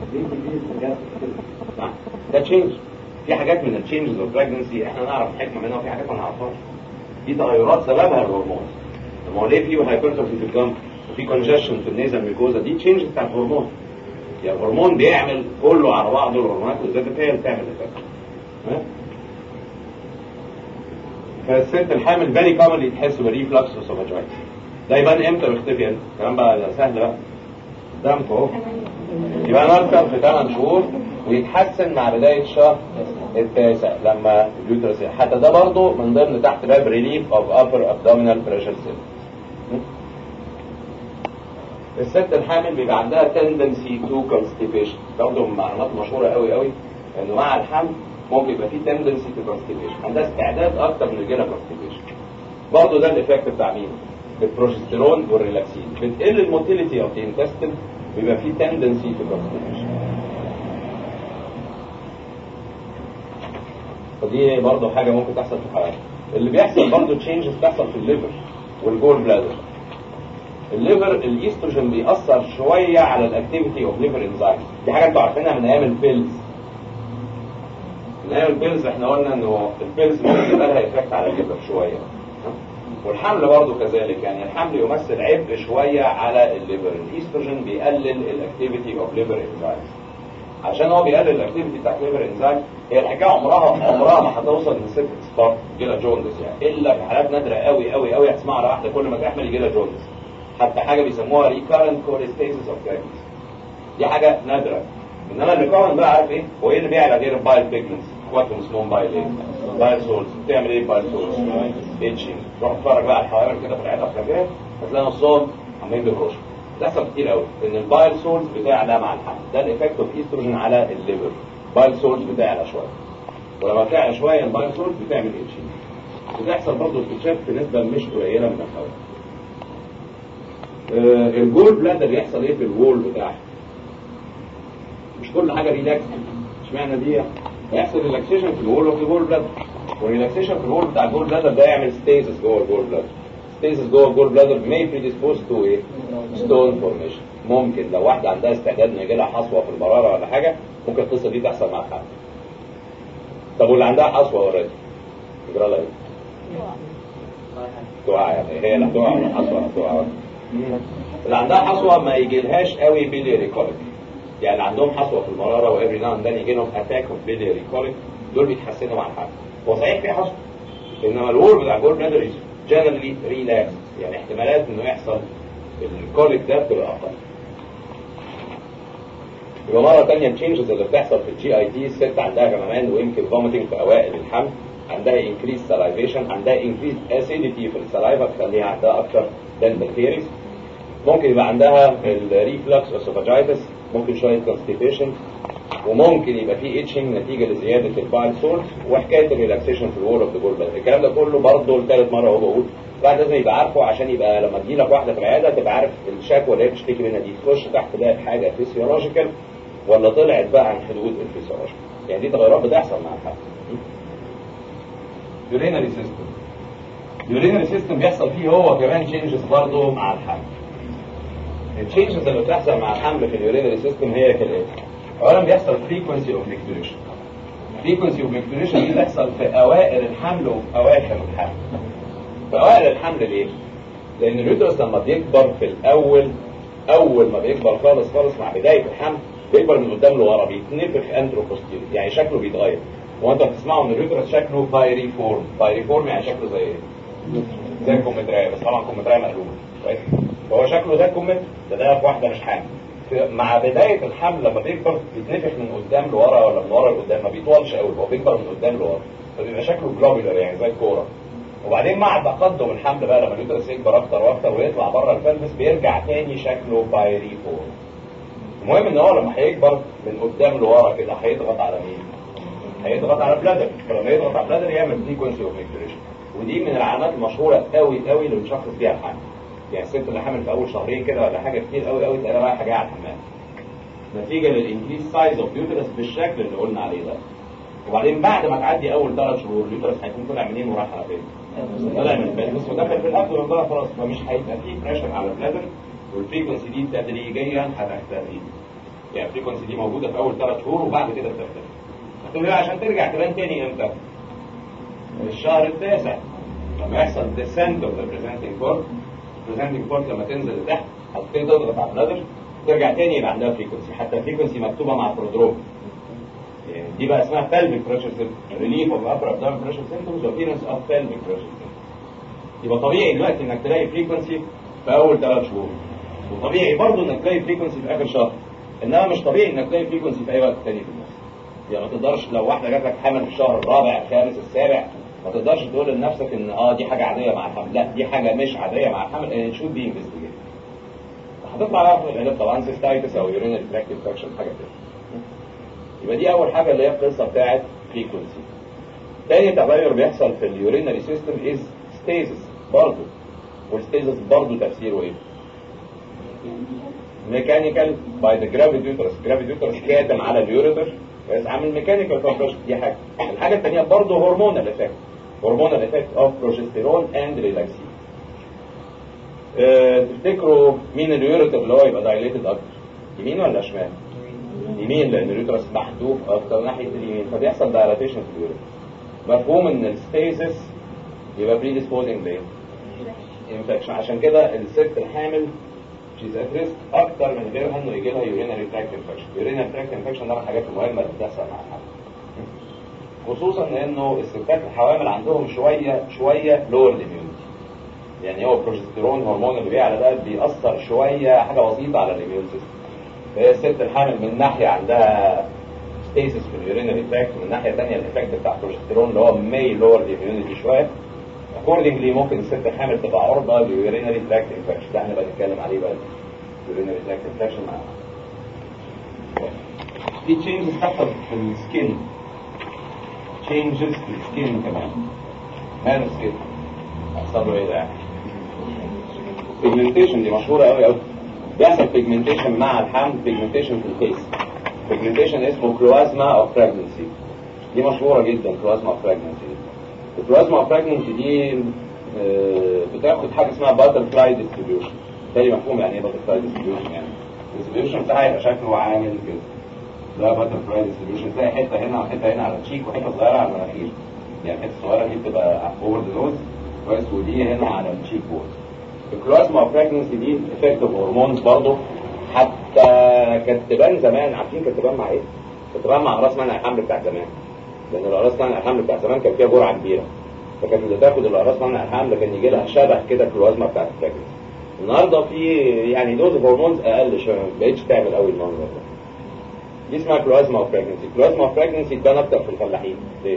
نعم ده تشينج في حاجات من التشينجز اوف بريجنسي احنا نعرف الحكمه منها وفي حاجات ما نعرفهاش دي تغيرات سببها الهرمون ما هو ليه في هايبرتروفي في الجنب وفي كونجشن في النيزل ميكوزا دي تشينج بتاع الهرمون يعني الهرمون بيعمل كله على بعضه الهرمونات والذات هي اللي بتعمل الافكت فالست الحامل فيري كومنلي تحس بالريفلكس وسوفاجايتس ده يبان امتى ويختفي امتى الكلام بقى سهل بقى قدامكم اهو يبقى نركب في 8 شهور ويتحسن مع بداية الشهر التاسع لما اليوترس حتى ده برضه من ضمن تحت باب ريليف اوف ابر ابدومينال بريشر سيل الست الحامل بيبقى عندها تندنسي تو كونستيبيشن برضه من معلومات مشهورة قوي قوي انه مع الحمل ممكن يبقى في تندنسي تو كونستيبيشن عندها استعداد اكتر من رجاله كونستيبيشن برضه ده الايفكت بتاع مين؟ البروجستيرون والريلاكسين بتقل الموتيليتي اوف ذا انتستين بيبقى في تندنسي تو كونستيبيشن فدي برضه حاجه ممكن تحصل في الحياه اللي بيحصل برضه تشينجز بتحصل في الليفر والجول بلادر الليفر الايستروجين بيأثر شويه على الاكتيفيتي اوف ليفر انزايم دي حاجه انتوا عارفينها من ايام البيلز من ايام البيلز احنا قلنا انه البيلز ممكن يبقى لها افكت على الليفر شويه والحمل برضه كذلك يعني الحمل يمثل عبء شويه على الليفر الايستروجين بيقلل الاكتيفيتي اوف ليفر انزايم عشان هو بيقلل الاكتيفيتي بتاعت ليفر انزايم هي الحكايه عمرها عمرها ما هتوصل لست ستار جيلا جوندس يعني الا في حالات نادره قوي قوي قوي هتسمعها على واحده كل ما تحمل يجي لها جوندس حتى حاجه بيسموها ريكارنت كوليستيسيس اوف pregnancy دي حاجه نادره انما اللي كومن بقى عارف ايه هو ايه اللي بيعلى غير البايل بيجمنتس اخواتهم اسمهم بايل ايه بايل سولز بتعمل ايه بايل سولز اتشنج روح اتفرج بقى على الحوامل كده في العياده الخارجيه هتلاقي نصهم عمالين بيكروشوا بتحصل كتير قوي ان البايل سولز بتعلى مع الحمل ده الايفكت اوف ايستروجين على الليفر بايل سولز بتعلى شويه ولما بتعلى شويه البايل سولز بتعمل اتشنج بتحصل برضه استكشاف في نسبه مش قليله من الحوامل آه الجول بلادر يحصل ايه في الوول بتاعها مش كل حاجه ريلاكس اشمعنى دي هيحصل ريلاكسيشن في الوول اوف الجول بلادر والريلاكسيشن في الوول بتاع الجول بلادر ده يعمل ستيسس جوه الجول بلادر ستيسس جوه الجول بلادر may predispose to ايه ستون فورميشن ممكن لو واحده عندها استعداد ان يجي لها حصوه في المراره ولا حاجه ممكن القصه دي تحصل مع حد طب واللي عندها حصوه اوريدي يجرى لها ايه؟ تقع يعني هي اللي هتقع ولا حصوه هتقع اللي عندها حصوه ما يجيلهاش قوي بيليري كوليك يعني اللي عندهم حصوه في المراره وافري ناو اند يجي لهم اتاك اوف بيليري كوليك دول بيتحسنوا مع الحمل هو صحيح في حصوه انما الوول بتاع الجول بلادر جنرالي ريلاكس يعني احتمالات انه يحصل الكوليك ده بتبقى اقل يبقى مره ثانيه التشينجز اللي بتحصل في الجي اي تي الست عندها غممان ويمكن فوميتنج في اوائل الحمل عندها انكريز سلايفيشن عندها انكريز اسيديتي في السلايفا تخليها عندها اكتر دنتال كيريز ممكن يبقى عندها الريفلكس اسوفاجايتس ممكن شويه كونستيبيشن وممكن يبقى في اتشنج نتيجه لزياده البايل سولت وحكايه الريلاكسيشن في الوول اوف ذا جول الكلام ده كله برضه لثالث مره اهو بقول الواحد لازم يبقى عارفه عشان يبقى لما تجي لك واحده في العياده تبقى عارف الشكوى اللي هي بتشتكي منها دي تخش تحت تلاقي حاجه فيسيولوجيكال ولا طلعت بقى عن حدود الفيسيولوجيكال يعني دي تغيرات بتحصل مع الحمل يورينري سيستم اليورينري سيستم بيحصل فيه هو كمان تشينجز برضه مع الحمل التشينجز اللي بتحصل مع الحمل في اليورينري سيستم هي كالاتي اولا بيحصل فريكونسي اوف ميكتوريشن فريكونسي اوف ميكتوريشن دي بتحصل في اوائل الحمل وفي اواخر الحمل في اوائل الحمل ليه؟ لان اليوترس لما بيكبر في الاول اول ما بيكبر خالص خالص مع بدايه الحمل بيكبر من قدام لورا بيتنفخ انتروبوستيريور يعني شكله بيتغير وانت بتسمعوا ان اليوترس شكله بايري فورم بايري فورم يعني شكله زي ايه؟ زي الكمثريه بس طبعا الكمثريه مقلوبه كويس فهو شكله ده الكمثرى ده ده في واحده مش حامل مع بداية الحمل لما بيكبر بيتنفخ من قدام لورا ولا من ورا لقدام ما بيطولش قوي هو بيكبر من قدام لورا فبيبقى شكله جلوبولار يعني زي الكورة وبعدين مع تقدم الحمل بقى لما اليوترس يكبر اكتر واكتر ويطلع بره الفلبس بيرجع تاني شكله بايري فورم المهم ان هو لما هيكبر من قدام لورا كده هيضغط على مين؟ هيضغط على بلادر فلما يضغط على بلادر يعمل فريكونسي اوف ميكتوريشن ودي من العلامات المشهوره قوي قوي اللي بنشخص بيها الحمل يعني الست اللي حامل في اول شهرين كده ولا حاجه كتير قوي قوي تلاقيها رايحه جايه على الحمام نتيجه للانكريس سايز اوف يوترس بالشكل اللي قلنا عليه ده وبعدين بعد ما تعدي اول ثلاث شهور اليوترس هيكون طالع منين ورايح على فين؟ طالع من البلفس ودخل في الاكل من بره خلاص فمش هيبقى فيه بريشر على البلادر والفريكونسي دي تدريجيا هتختفي يعني الفريكونسي دي موجوده في اول ثلاث شهور وبعد كده بتختفي هتقول عشان ترجع تبان تاني امتى؟ الشهر التاسع لما يحصل descent of the presenting cord presenting cord لما تنزل لتحت هتبتدي تضغط على البلادر ترجع تاني يبقى عندها فريكونسي حتى الفريكونسي مكتوبه مع برودروم يعني دي بقى اسمها pelvic pressure symptom relief of upper abdominal pressure symptoms appearance of pelvic pressure symptoms يبقى طبيعي دلوقتي انك تلاقي فريكونسي في اول ثلاث شهور وطبيعي برضه انك تلاقي فريكونسي في اخر شهر انما مش طبيعي انك تلاقي فريكونسي في اي وقت تاني في النص يعني ما تقدرش لو واحده جات لك حمل في الشهر الرابع الخامس السابع ما تقدرش تقول لنفسك ان اه دي حاجه عاديه مع الحمل لا دي حاجه مش عاديه مع الحمل ان شود بي انفستيجيت هتطلع بقى في العلاج طبعا سيستايتس او يورينال تراكت انفكشن حاجه كده يبقى دي اول حاجه اللي هي القصه بتاعت فريكونسي تاني تغير بيحصل في اليورينري سيستم از ستيزس برضه والستيزس برضه تفسيره ايه؟ ميكانيكال باي ذا جرافيتي يوترس جرافيتي يوترس كاتم على اليوريتر بس عامل ميكانيكال كومبريشن دي حاجه الحاجه الثانيه برضه هرمونال افكت هرمونال افكت اوف بروجستيرون اند ريلاكسين أه تفتكروا مين اليوريتر اللي هو يبقى دايليتد اكتر يمين ولا شمال يمين لان اليوترس محذوف اكتر ناحيه اليمين فبيحصل دايلاتيشن في اليوريتر مفهوم ان الستيسس يبقى بريديسبوزنج لايه انفكشن عشان كده الست الحامل شيز ات ريسك اكتر من غيرها انه يجي لها يورينري تراكت انفكشن يورينري تراكت انفكشن ده من الحاجات المهمه اللي بتحصل مع الحمل خصوصا انه الستات الحوامل عندهم شويه شويه لور اميونيتي يعني هو البروجستيرون هرمون اللي بيعلى ده بيأثر شويه حاجه بسيطه على الاميون سيستم فهي الست الحامل من ناحيه عندها ستيسس في اليورينري تراكت من ناحيه ثانيه الايفكت بتاع البروجستيرون اللي هو مي لور الاميونيتي شويه اكوردنجلي ممكن الست الحامل تبقى عرضه ليورينري تراكت انفكشن ده احنا بقى نتكلم عليه بقى يورينري تراكت انفكشن مع في تشينجز تحصل في السكين تشينجز في السكين كمان مال السكين هيحصل له ايه ده يعني بيجمنتيشن دي مشهوره قوي قوي بيحصل بيجمنتيشن مع الحمل بيجمنتيشن في الفيس بيجمنتيشن اسمه كلوازما اوف براجنسي دي مشهوره جدا كلوازما اوف براجنسي الكلوازما اوف براجنسي دي آه، بتاخد حاجه اسمها باتر فلاي ديستريبيوشن تاني مفهوم يعني ايه باتر فلاي ديستريبيوشن يعني الديستريبيوشن بتاعها يبقى شكله عامل كده ده باتر فلاي ديستريبيوشن تلاقي حته هنا وحته هنا على التشيك وحته صغيره على المناخير يعني الحته الصغيره دي بتبقى اوفر ذا نوز كويس ودي هنا على التشيك بول الكلاسما اوف براجنسي دي افكت اوف هرمونز برضه حتى كانت تبان زمان عارفين كانت تبان مع ايه؟ كانت تبان مع راس منع الحمل بتاع زمان لان الاقراص منع الحمل بتاع زمان كان فيها جرعه كبيره فكانت اللي تاخد الاقراص منع الحمل كان يجي لها شبه كده الكلازما بتاعت البراجنسي النهارده في يعني دوز هرمونز اقل شويه ما بقتش تعمل قوي المنظر ده دي اسمها كلازما اوف براجنسي كلازما اوف براجنسي تبان اكتر في الفلاحين ليه؟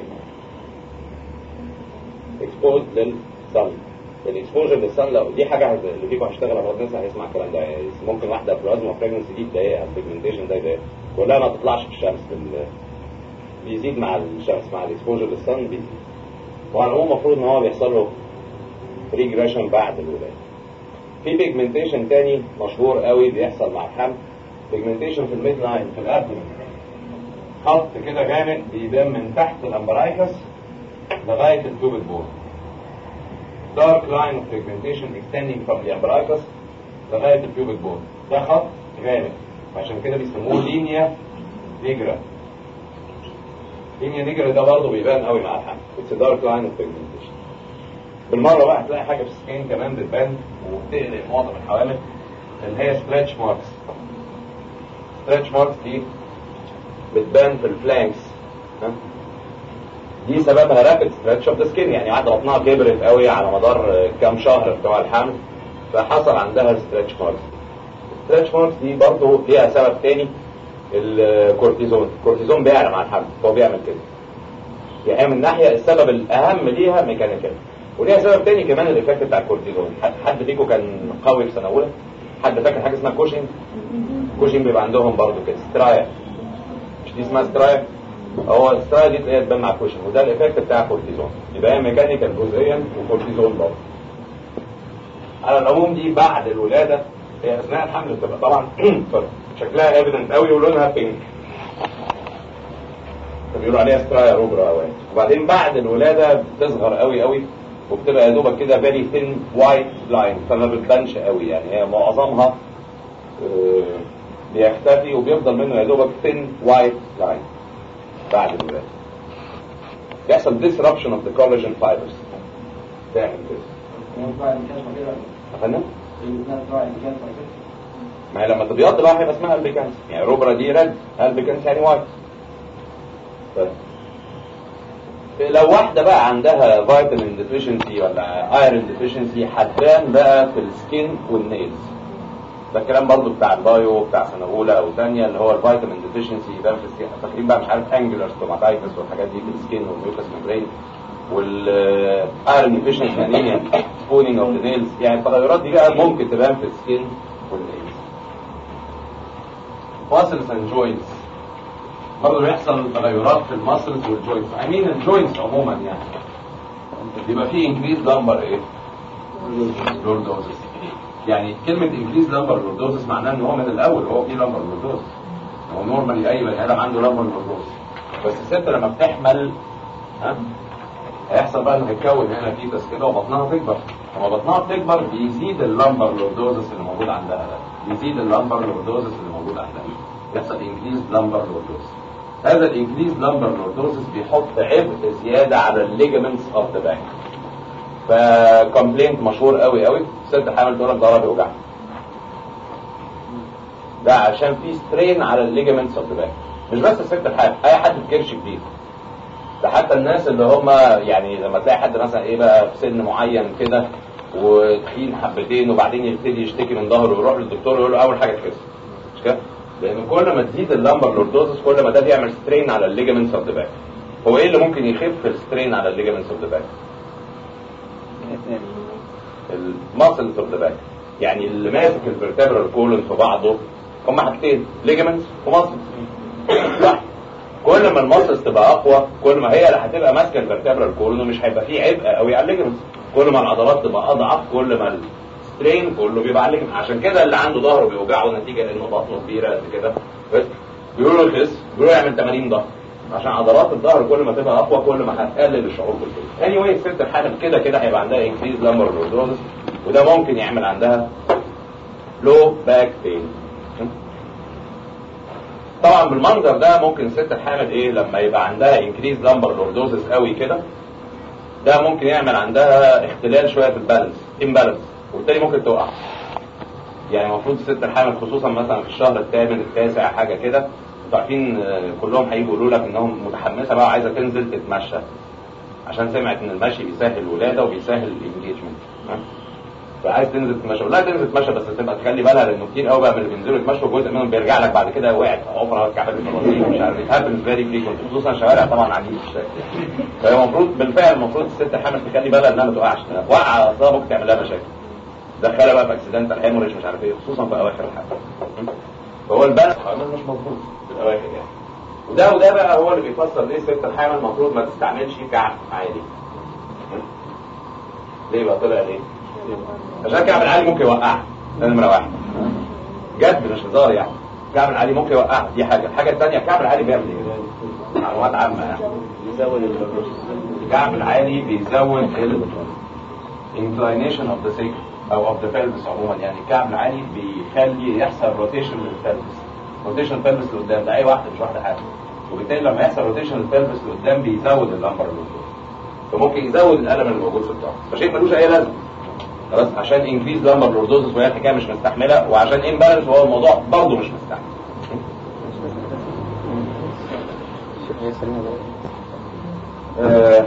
اكسبوز للصن الاكسبوجر للصن لو دي حاجه اللي فيكم هيشتغل على الناس هيسمع الكلام ده يعني ممكن واحده بلازما بريجنسي دي تضايقها البيجمنتيشن ده يضايقها كلها ما تطلعش في الشمس في ال- بيزيد مع الشمس مع الاكسبوجر للصن بيزيد وعلى العموم المفروض ان هو بيحصل له ريجريشن بعد الولاده في بيجمنتيشن تاني مشهور قوي بيحصل مع الحمل بيجمنتيشن في الميد لاين في الابدومين خط كده غامق بيبان من تحت الامبرايكس لغايه التوبل بول dark line of pigmentation extending from the umbilicus لغاية البيوبك بون ده خط غامق عشان كده بيسموه لينيا نيجرا لينيا نيجرا ده برضه بيبان قوي مع الحمل it's a dark line of pigmentation بالمرة بقى هتلاقي حاجة في السكين كمان بتبان وبتقلق معظم الحوامل اللي هي stretch marks stretch marks دي بتبان في الفلانكس ها دي سببها رابid stretch of the skin يعني واحدة بطنها كبرت قوي على مدار كام شهر بتوع الحمل فحصل عندها stretch marks stretch marks دي برضه ليها سبب تاني الكورتيزون الكورتيزون بيعلى مع الحمل هو بيعمل كده يعني من ناحية السبب الأهم ليها ميكانيكال وليها سبب تاني كمان الايفكت بتاع الكورتيزون حد- حد فيكم كان قوي في سنة أولى حد فاكر حاجة اسمها كوشنج كوشنج بيبقى عندهم برضه كده سترايا مش دي اسمها سترايا هو السترايا دي تلاقيها تبان مع كوشن وده الايفكت بتاع الكورتيزون يبقى هي ميكانيكال جزئيا وكورتيزون برضه على العموم دي بعد الولاده هي اثناء الحمل بتبقى طبعا شكلها ايفيدنت قوي ولونها بينك بيقولوا عليها سترايا روبرا اوقات وبعدين بعد الولاده بتصغر قوي قوي وبتبقى يا دوبك كده فيري ثين وايت لاين فما بتبانش قوي يعني هي معظمها آه، بيختفي وبيفضل منه يا دوبك ثين وايت لاين بعد الولاده بيحصل disruption of the collagen fibers تعمل كده أفهم؟ ما هي لما تبيض بقى هيبقى اسمها البيكانس يعني روبرا دي ريد البيكانس يعني وايت طيب. لو واحدة بقى عندها فيتامين ديفيشنسي ولا ايرون ديفيشنسي هتبان بقى في السكين والنيلز ده الكلام برضو بتاع البايو بتاع سنة أولى أو ثانية اللي هو الفيتامين ديفيشنسي يبان في السكين فاكرين بقى مش عارف انجلر ستوماتايتس والحاجات دي في السكين والميوكس ميمبرين والايرون ديفيشنسي انيميا سبونينج اوف ذا نيلز يعني التغيرات دي بقى ممكن تبان في السكين والنيلز muscles and joints برضه بيحصل تغيرات في الماسلز والجوينتس I mean الجوينتس عموما يعني بيبقى فيه increased lumbar ايه؟ lordosis يعني كلمة increased lumbar lordosis معناه ان هو من الاول هو فيه lumbar lordosis هو نورمالي اي بني ادم عنده lumbar lordosis بس الست لما بتحمل ها هيحصل بقى انه هيتكون هنا فيتس كده وبطنها تكبر لما بطنها بتكبر بيزيد اللمبر لوردوزس اللي موجود عندها ده بيزيد اللمبر لوردوزس اللي موجود عندها يحصل انكريز لمبر لوردوزس هذا الانكريز لمبر لوردوزس بيحط عبء زياده على الليجمنتس اوف ذا باك فكومبلينت مشهور قوي قوي ست حامل تقول لك ضهرها بيوجعها ده عشان في سترين على الليجمنتس اوف ذا باك مش بس الست الحامل اي حد بكرش كبير ده حتى الناس اللي هم يعني لما تلاقي حد مثلا ايه بقى في سن معين كده وتخين حبتين وبعدين يبتدي يشتكي من ظهره ويروح للدكتور يقول له اول حاجه تخس مش كده؟ لان كل ما تزيد اللامبر لوردوزس كل ما ده بيعمل سترين على الليجمنتس اوف ذا باك هو ايه اللي ممكن يخف السترين على الليجمنتس اوف ذا باك الماسلز اوف ذا باك يعني اللي ماسك الفرتبرال كولون في بعضه هم حاجتين ليجمنتس وماسلز صح كل ما الماسلز تبقى اقوى كل ما هي اللي هتبقى ماسكه الفرتبرال كولون ومش هيبقى فيه عبء قوي على الليجمنتس كل ما العضلات تبقى اضعف كل ما السترين كله بيبقى على الليجمنت عشان كده اللي عنده ظهره بيوجعه نتيجه لانه بطنه كبيره قد كده بس بيقولوا له خس بيقولوا له اعمل تمارين ظهر عشان عضلات الظهر كل ما تبقى اقوى كل ما هتقلل الشعور بالكده اني واي الست الحامل كده كده هيبقى عندها انكريز لامبر لوردوزس وده ممكن يعمل عندها لو باك بين طبعا بالمنظر ده ممكن الست الحامل ايه لما يبقى عندها انكريز لامبر لوردوزس قوي كده ده ممكن يعمل عندها اختلال شويه في البالانس امبالانس وبالتالي ممكن تقع يعني المفروض الست الحامل خصوصا مثلا في الشهر الثامن التاسع حاجه كده انتوا عارفين آه، كلهم هيجوا يقولوا لك انهم متحمسه بقى وعايزه تنزل تتمشى عشان سمعت ان المشي بيسهل الولاده وبيسهل الانجيجمنت فعايز تنزل تتمشى لا تنزل تتمشى بس تبقى تخلي بالها لانه كتير قوي بقى من اللي بينزلوا يتمشوا جزء منهم بيرجع لك بعد كده وقعت عفره اتكعبلت في الوسيط مش عارف هابن فيري فريكونت خصوصا شوارع طبعا عديد الشكل فهي المفروض بالفعل المفروض الست الحامل تخلي بالها انها ما تقعش وقع اصلا ممكن تعمل لها مشاكل دخلها بقى في اكسيدنتال هيموريج مش عارف ايه خصوصا في اواخر الحمل فهو البلد مش مظبوط في الاواخر يعني وده وده بقى هو اللي بيفسر ليه الست الحامل المفروض ما تستعملش كعب عالي ليه بقى طلع ليه؟ عشان الكعب العالي ممكن يوقعها ده نمره واحد جد مش هزار يعني الكعب العالي ممكن يوقعها دي حاجه الحاجه الثانيه الكعب العالي بيعمل ايه؟ معلومات عامه يعني يزود الكعب العالي بيزود ال inclination of the sacrum او of the pelvis عموما يعني الكعب العالي بيخلي يحصل روتيشن للبلفس روتيشن البلفس لقدام ده اي واحده مش واحده حاجه وبالتالي لما يحصل روتيشن البلفس لقدام بيزود اللمبر اللي قدام فممكن يزود الالم اللي موجود في الظهر فشيء ملوش اي لازمه خلاص عشان انكريز لمبر لوردوزس وهي الحكايه مش مستحمله وعشان امبالانس وهو الموضوع برضه مش مستحمل آه،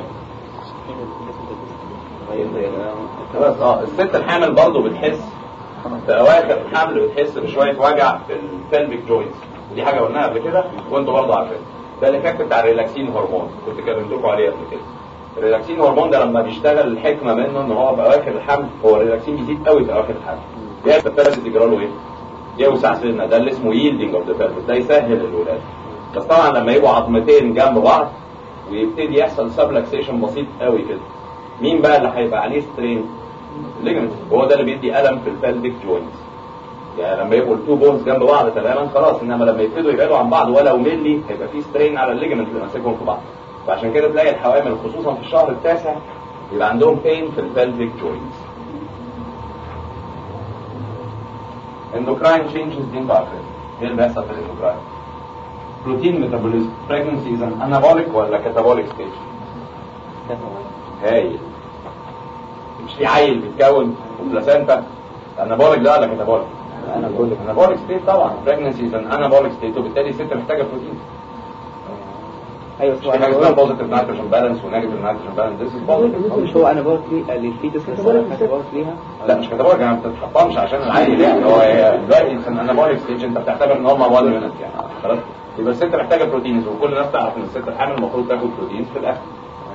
خلاص اه الست الحامل برضه بتحس في اواخر الحمل بتحس بشويه وجع في البلفيك جوينتس ودي حاجه قلناها قبل كده وانتوا برضه عارفين ده الايفكت بتاع الريلاكسين هرمون كنت كلمت لكم عليه قبل كده الريلاكسين هرمون ده لما بيشتغل الحكمه منه ان هو في اواخر الحمل هو الريلاكسين بيزيد قوي في اواخر الحمل يبقى البلفس يجرى له ايه؟ يوسع سنه ده اللي اسمه ييلدنج اوف ذا بلفس ده يسهل الولاده بس طبعا لما يبقوا عظمتين جنب بعض ويبتدي يحصل سبلكسيشن بسيط قوي كده مين بقى اللي هيبقى عليه سترين الليجمنت هو ده اللي بيدي الم في البلفيك جوينتس يعني لما يبقوا التو بونز جنب بعض تماما خلاص انما لما يبتدوا يبعدوا عن بعض ولو ملي هيبقى في سترين على الليجمنت اللي ماسكهم في بعض وعشان كده تلاقي الحوامل خصوصا في الشهر التاسع يبقى عندهم بين في البلفيك جوينتس اندوكراين تشينجز دي انتوا عارفين ايه اللي بيحصل في الاندوكراين بروتين ميتابوليزم pregnancy is an anabolic ولا catabolic stage هايل مش في عيل بيتكون بلاسنتا انابوليك ده ولا كاتابوليك؟ انابوليك انابوليك ستيت طبعا pregnancy is an anabolic state وبالتالي الست محتاجه بروتين ايوه مش في حاجه اسمها بوزيتيف نيتروجين بالانس ونيجاتيف نيتروجين بالانس this is positive مش هو انا بقول لي للفيتس لسه ولا حاجه بقول ليها لا مش كاتابوليك انا ما بتتحطمش عشان العيل يعني هو هي دلوقتي في انابوليك ستيج انت بتعتبر ان هم 1 يونت يعني خلاص يبقى الست محتاجه بروتينز وكل الناس تعرف ان الست الحامل المفروض تاخد بروتينز في الاكل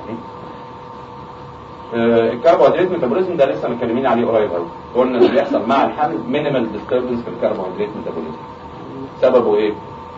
آه، الكربوهيدرات ميتابوليزم ده لسه متكلمين عليه قريب قوي قلنا اللي بيحصل مع الحمل مينيمال ديستربنس في الكربوهيدرات ميتابوليزم سببه ايه؟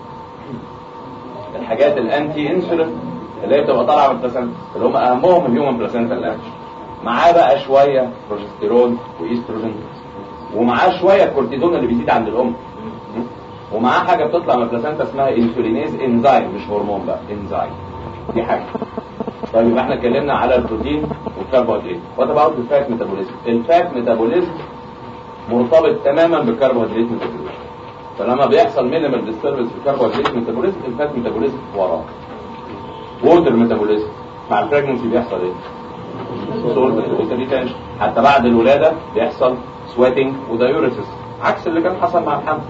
الحاجات الانتي انسولين اللي هي بتبقى طالعه من البلاسنتا اللي هم اهمهم الهيومن بلاسنتا الاكشن معاه بقى شويه بروجستيرون وايستروجين ومعاه شويه الكورتيزون اللي بيزيد عند الام ومعاه حاجه بتطلع من البلاسنتا اسمها انسولينيز انزيم مش هرمون بقى انزيم دي حاجه طيب يبقى احنا اتكلمنا على البروتين والكربوهيدرات وات اباوت الفات ميتابوليزم الفات ميتابوليزم مرتبط تماما بالكربوهيدرات ميتابوليزم فلما بيحصل مينيمال ديستربنس في الكربوهيدرات ميتابوليزم الفات ميتابوليزم وراه ووتر ميتابوليزم مع البريجنسي بيحصل ايه؟ سولت ووتر ريتنشن حتى بعد الولاده بيحصل سويتنج ودايوريسيس عكس اللي كان حصل مع الحمل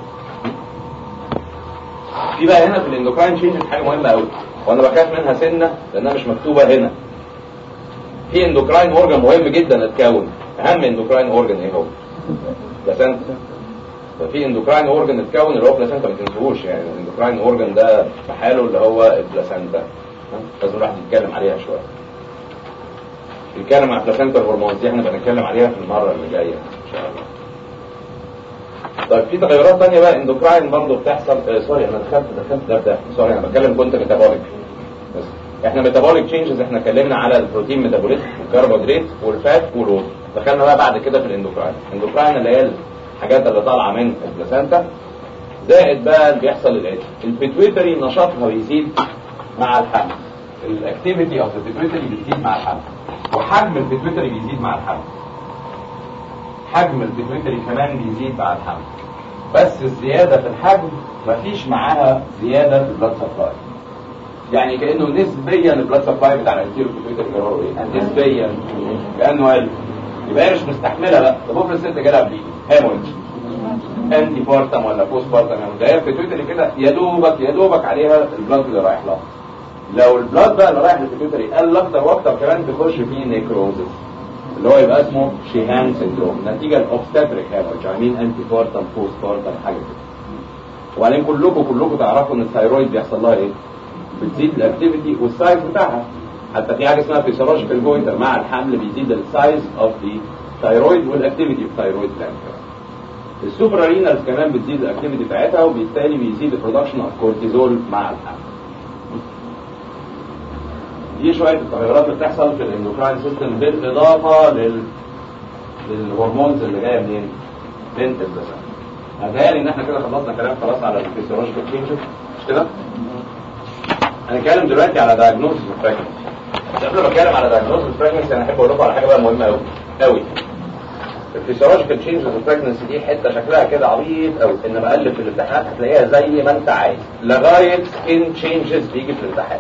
في بقى هنا في الاندوكراين تشينج حاجه مهمه قوي وانا بخاف منها سنه لانها مش مكتوبه هنا في اندوكراين اورجان مهم جدا اتكون اهم اندوكراين اورجان ايه هو؟ بلاسنتا ففي اندوكراين اورجن اتكون اللي هو بلاسنتا ما تنسوهوش يعني الاندوكراين اورجن ده في حاله اللي هو البلاسنتا ها؟ لازم الواحد يتكلم عليها شويه نتكلم عن البلاسنتا هرمونز دي احنا بنتكلم عليها في المره اللي جايه ان شاء الله طيب في تغيرات تانية بقى اندوكراين برضه بتحصل آه سوري انا دخلت دخلت ده ده سوري انا بتكلم كنت ميتابوليك بس احنا ميتابوليك تشينجز احنا اتكلمنا على البروتين ميتابوليزم والكربوهيدرات والفات والوزن دخلنا بقى بعد كده في الاندوكراين الاندوكراين اللي هي الحاجات اللي طالعه من البلاسنتا زائد بقى اللي بيحصل الاتي البيتويتري نشاطها بيزيد مع الحمل الاكتيفيتي اوف البيتويتري بتزيد مع الحمل وحجم البيتويتري بيزيد مع الحمل حجم البيتويتري كمان بيزيد مع الحمل بس الزياده في الحجم مفيش معاها زياده في البلاد سبلاي يعني كانه نسبيا البلاد سبلاي بتاع الانتيرو بيتويتري جراره ايه نسبيا كانه قل يبقى هي مش مستحمله بقى طب افرض الست جالها بليد هيموريدج انتي بارتم ولا بوست بارتم يعني ده هي البيتويتري كده يا دوبك يا دوبك عليها البلاد اللي رايح لها لو البلاد بقى اللي رايح للبيتويتري قل اكتر واكتر كمان تخش فيه نيكروزس اللي هو يبقى اسمه شيهان سندروم نتيجه الاوبستاتريك هيموريدج يعني مين انتي بارتم بوست بارتم حاجه كده وبعدين كلكم كلكم تعرفوا ان الثايرويد بيحصل لها ايه بتزيد الاكتيفيتي والسايز بتاعها حتى في حاجه اسمها فيسيولوجيكال جوينتر مع الحمل بيزيد السايز اوف ذا ثايرويد والاكتيفيتي في الثايرويد جلاند السوبر رينالز كمان بتزيد الاكتيفيتي بتاعتها وبالتالي بيزيد البرودكشن اوف كورتيزول مع الحمل دي شويه التغيرات اللي بتحصل في الاندوكراين سيستم بالاضافه لل للهرمونز اللي جايه منين؟ من البلاسنتا هتهيألي ان احنا كده خلصنا كلام خلاص على الفيسيولوجيكال تشينجز مش كده؟ هنتكلم دلوقتي على دايجنوستس اوف بريجنسي بس قبل ما اتكلم على دايجنوستس اوف بريجنسي انا احب اقول لكم على حاجه بقى مهمه قوي قوي الفيسيولوجيكال تشينجز اوف بريجنسي دي حته شكلها كده عبيط قوي انما الف في الامتحانات هتلاقيها زي ما انت عايز لغايه سكين تشينجز بيجي في الامتحان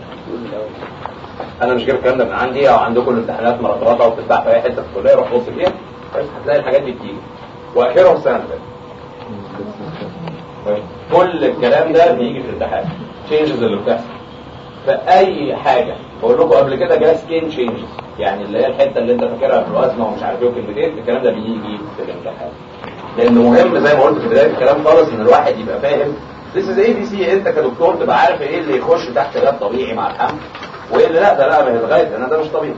انا مش جايب الكلام ده من عندي او عندكم الامتحانات مرطرطه وبتتباع في اي حته في الكليه روح بص فيها بس هتلاقي الحاجات دي بتيجي واخرهم سنه كل الكلام ده بيجي في الامتحان تشينجز اللي بتحصل فاي حاجه بقول لكم قبل كده جاي سكين تشينجز يعني اللي هي الحته اللي انت فاكرها في الوزن ومش عارف ايه وكلمتين الكلام ده بيجي في الامتحان لانه مهم زي ما قلت في بدايه الكلام خالص ان الواحد يبقى فاهم This is ABC انت كدكتور تبقى عارف ايه اللي يخش تحت ده طبيعي مع الحمل وايه اللي لا ده لا ما هي لغايه لان ده مش طبيعي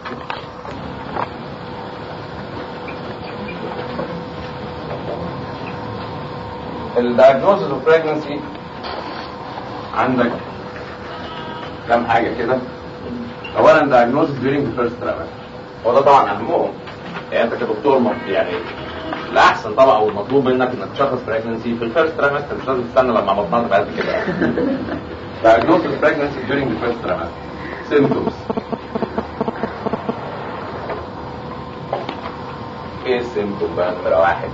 الدايجنوزز اوف بريجنسي عندك كم حاجه كده اولا دايجنوزز during the first trimester هو ده طبعا اهمهم يعني انت كدكتور م- يعني الاحسن طبعا والمطلوب منك انك تشخص بريجنسي في الفيرست ترايمستر مش لازم تستنى لما بطنها تبقى قد كده يعني diagnosis of pregnancy during the first trimester symptoms ايه السيمتوم بقى نمرة واحد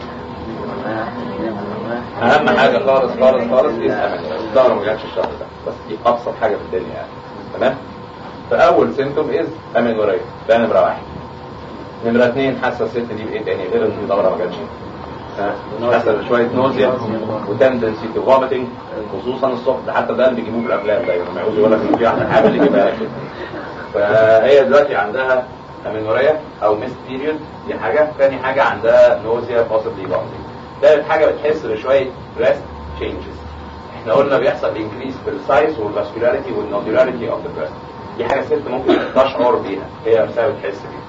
اهم حاجة خالص خالص خالص ايه الظهر ما جاتش الشهر ده بس دي ابسط حاجة في الدنيا يعني تمام فاول سيمتوم از امينوريا ده نمرة واحد نمرة اثنين حاسة الست دي بايه تاني غير ان الدورة ما جاتش ها؟ حاسة شوية نوزيا وتندنسي تو فوميتنج خصوصا الصبح ده حتى ده اللي بيجيبوه في الافلام دايما لما يعوز يقول لك ان في واحدة حامل يجيبها لك كده فهي دلوقتي عندها امينوريا او ميس بيريود دي حاجة تاني حاجة عندها نوزيا possibly vomiting تالت حاجة بتحس بشوية ريست تشينجز احنا قلنا بيحصل انكريس في السايز والفاسكولاريتي والنودولاريتي اوف ذا بريست دي حاجة الست ممكن تشعر بيها هي نفسها بتحس بيها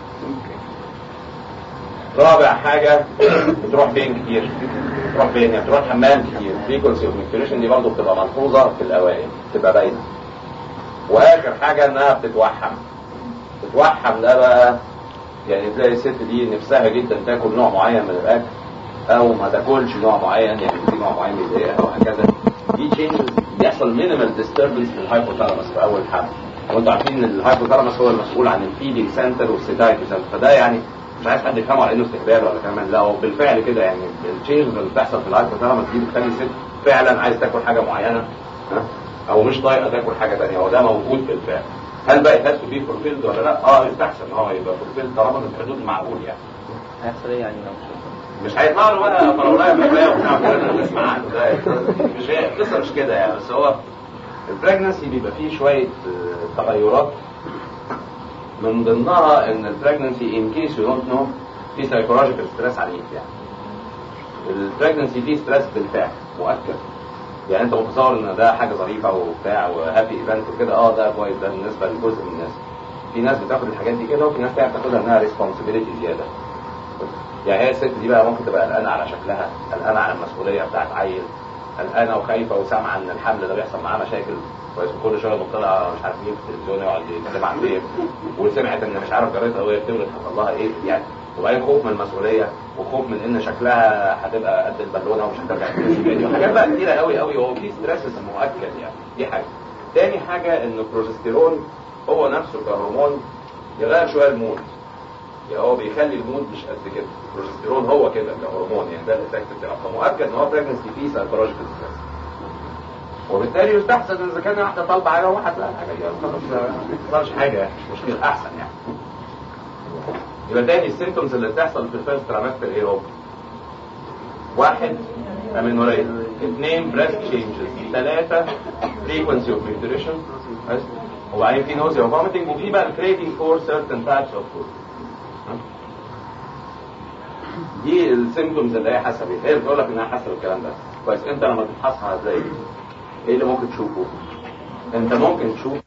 رابع حاجة بتروح فين كتير بتروح فين يعني بتروح حمام كتير frequency of micturition دي برضه بتبقى ملحوظة في الأوائل بتبقى باينة وآخر حاجة إنها بتتوحم بتتوحم ده بقى يعني تلاقي الست دي نفسها جدا تاكل نوع معين من الأكل أو ما تاكلش نوع معين يعني في نوع معين بيضايقها وهكذا دي changes بيحصل مينيمال disturbance في الهايبوثالاموس في أول حمل وانتوا عارفين ان الهايبوثالاموس هو المسؤول عن الفيدنج سنتر والسيتايتي سنتر فده يعني مش عايز حد يفهمه على انه استهبال ولا كمان لا هو بالفعل كده يعني التشينجز اللي بتحصل في الهايبوثالاموس دي بتخلي الست فعلا عايز تاكل حاجه معينه ها او مش طايقه تاكل حاجه ثانيه هو ده موجود بالفعل هل بقى يحس بيه فولفيلد ولا لا؟ اه يستحسن ان هو يبقى فولفيلد طالما في الحدود المعقول يعني هيحصل ايه يعني لو مش هيطلع له بقى فراولايه مبليه وبتاع الكلام اللي بنسمع عنه ده مش هي القصه مش كده يعني بس هو البريجنسي بيبقى فيه شويه آه، تغيرات من ضمنها ان البريجنسي ان كيس يو دونت نو في سايكولوجيكال ستريس عنيف يعني البريجنسي فيه ستريس بالفعل مؤكد يعني انت متصور ان ده حاجه ظريفه وبتاع وهابي ايفنت وكده اه ده كويس ده بالنسبه لجزء من الناس في ناس بتاخد الحاجات دي كده وفي ناس تانية بتاخدها انها ريسبونسبيلتي زياده يعني هي الست دي بقى ممكن تبقى قلقانه على شكلها قلقانه على المسؤوليه بتاعت عيل قلقانه وخايفه وسامعه ان الحمل ده بيحصل معاه مشاكل كويس وكل شويه مطلع مش عارف مين في التلفزيون يقعد يتكلم عن ايه وسمعت ان مش عارف جارتها وهي بتولد حصل لها ايه يعني وبعدين خوف من المسؤوليه وخوف من ان شكلها هتبقى قد البالونه ومش هترجع تاني وحاجات بقى كتيره قوي قوي وهو في ستريس مؤكد يعني دي حاجه تاني حاجه ان البروجستيرون هو نفسه كهرمون يغير شويه المود يعني هو بيخلي المود مش قد كده البروجستيرون هو كده كهرمون يعني ده الايفكت بتاعه فمؤكد ان هو بريجنسي فيه سايكولوجيكال ستريس وبالتالي يستحسن اذا كان واحده طالبه حاجه وواحد لا حاجه يعني خلاص ما حصلش حاجه يعني مش مشكله احسن يعني يبقى تاني السيمتومز اللي بتحصل في الفيرست ترامستر ايه هو؟ واحد امينوريا اثنين بريست تشينجز ثلاثة frequency of nutrition بس وبعدين في نوزيا وفوميتنج وفي بقى الكريفنج فور certain types of food دي السيمتومز اللي هي حاسه بيها هي بتقول لك انها حاسه بالكلام ده كويس انت لما تفحصها ازاي ايه اللي ممكن تشوفه انت ممكن تشوف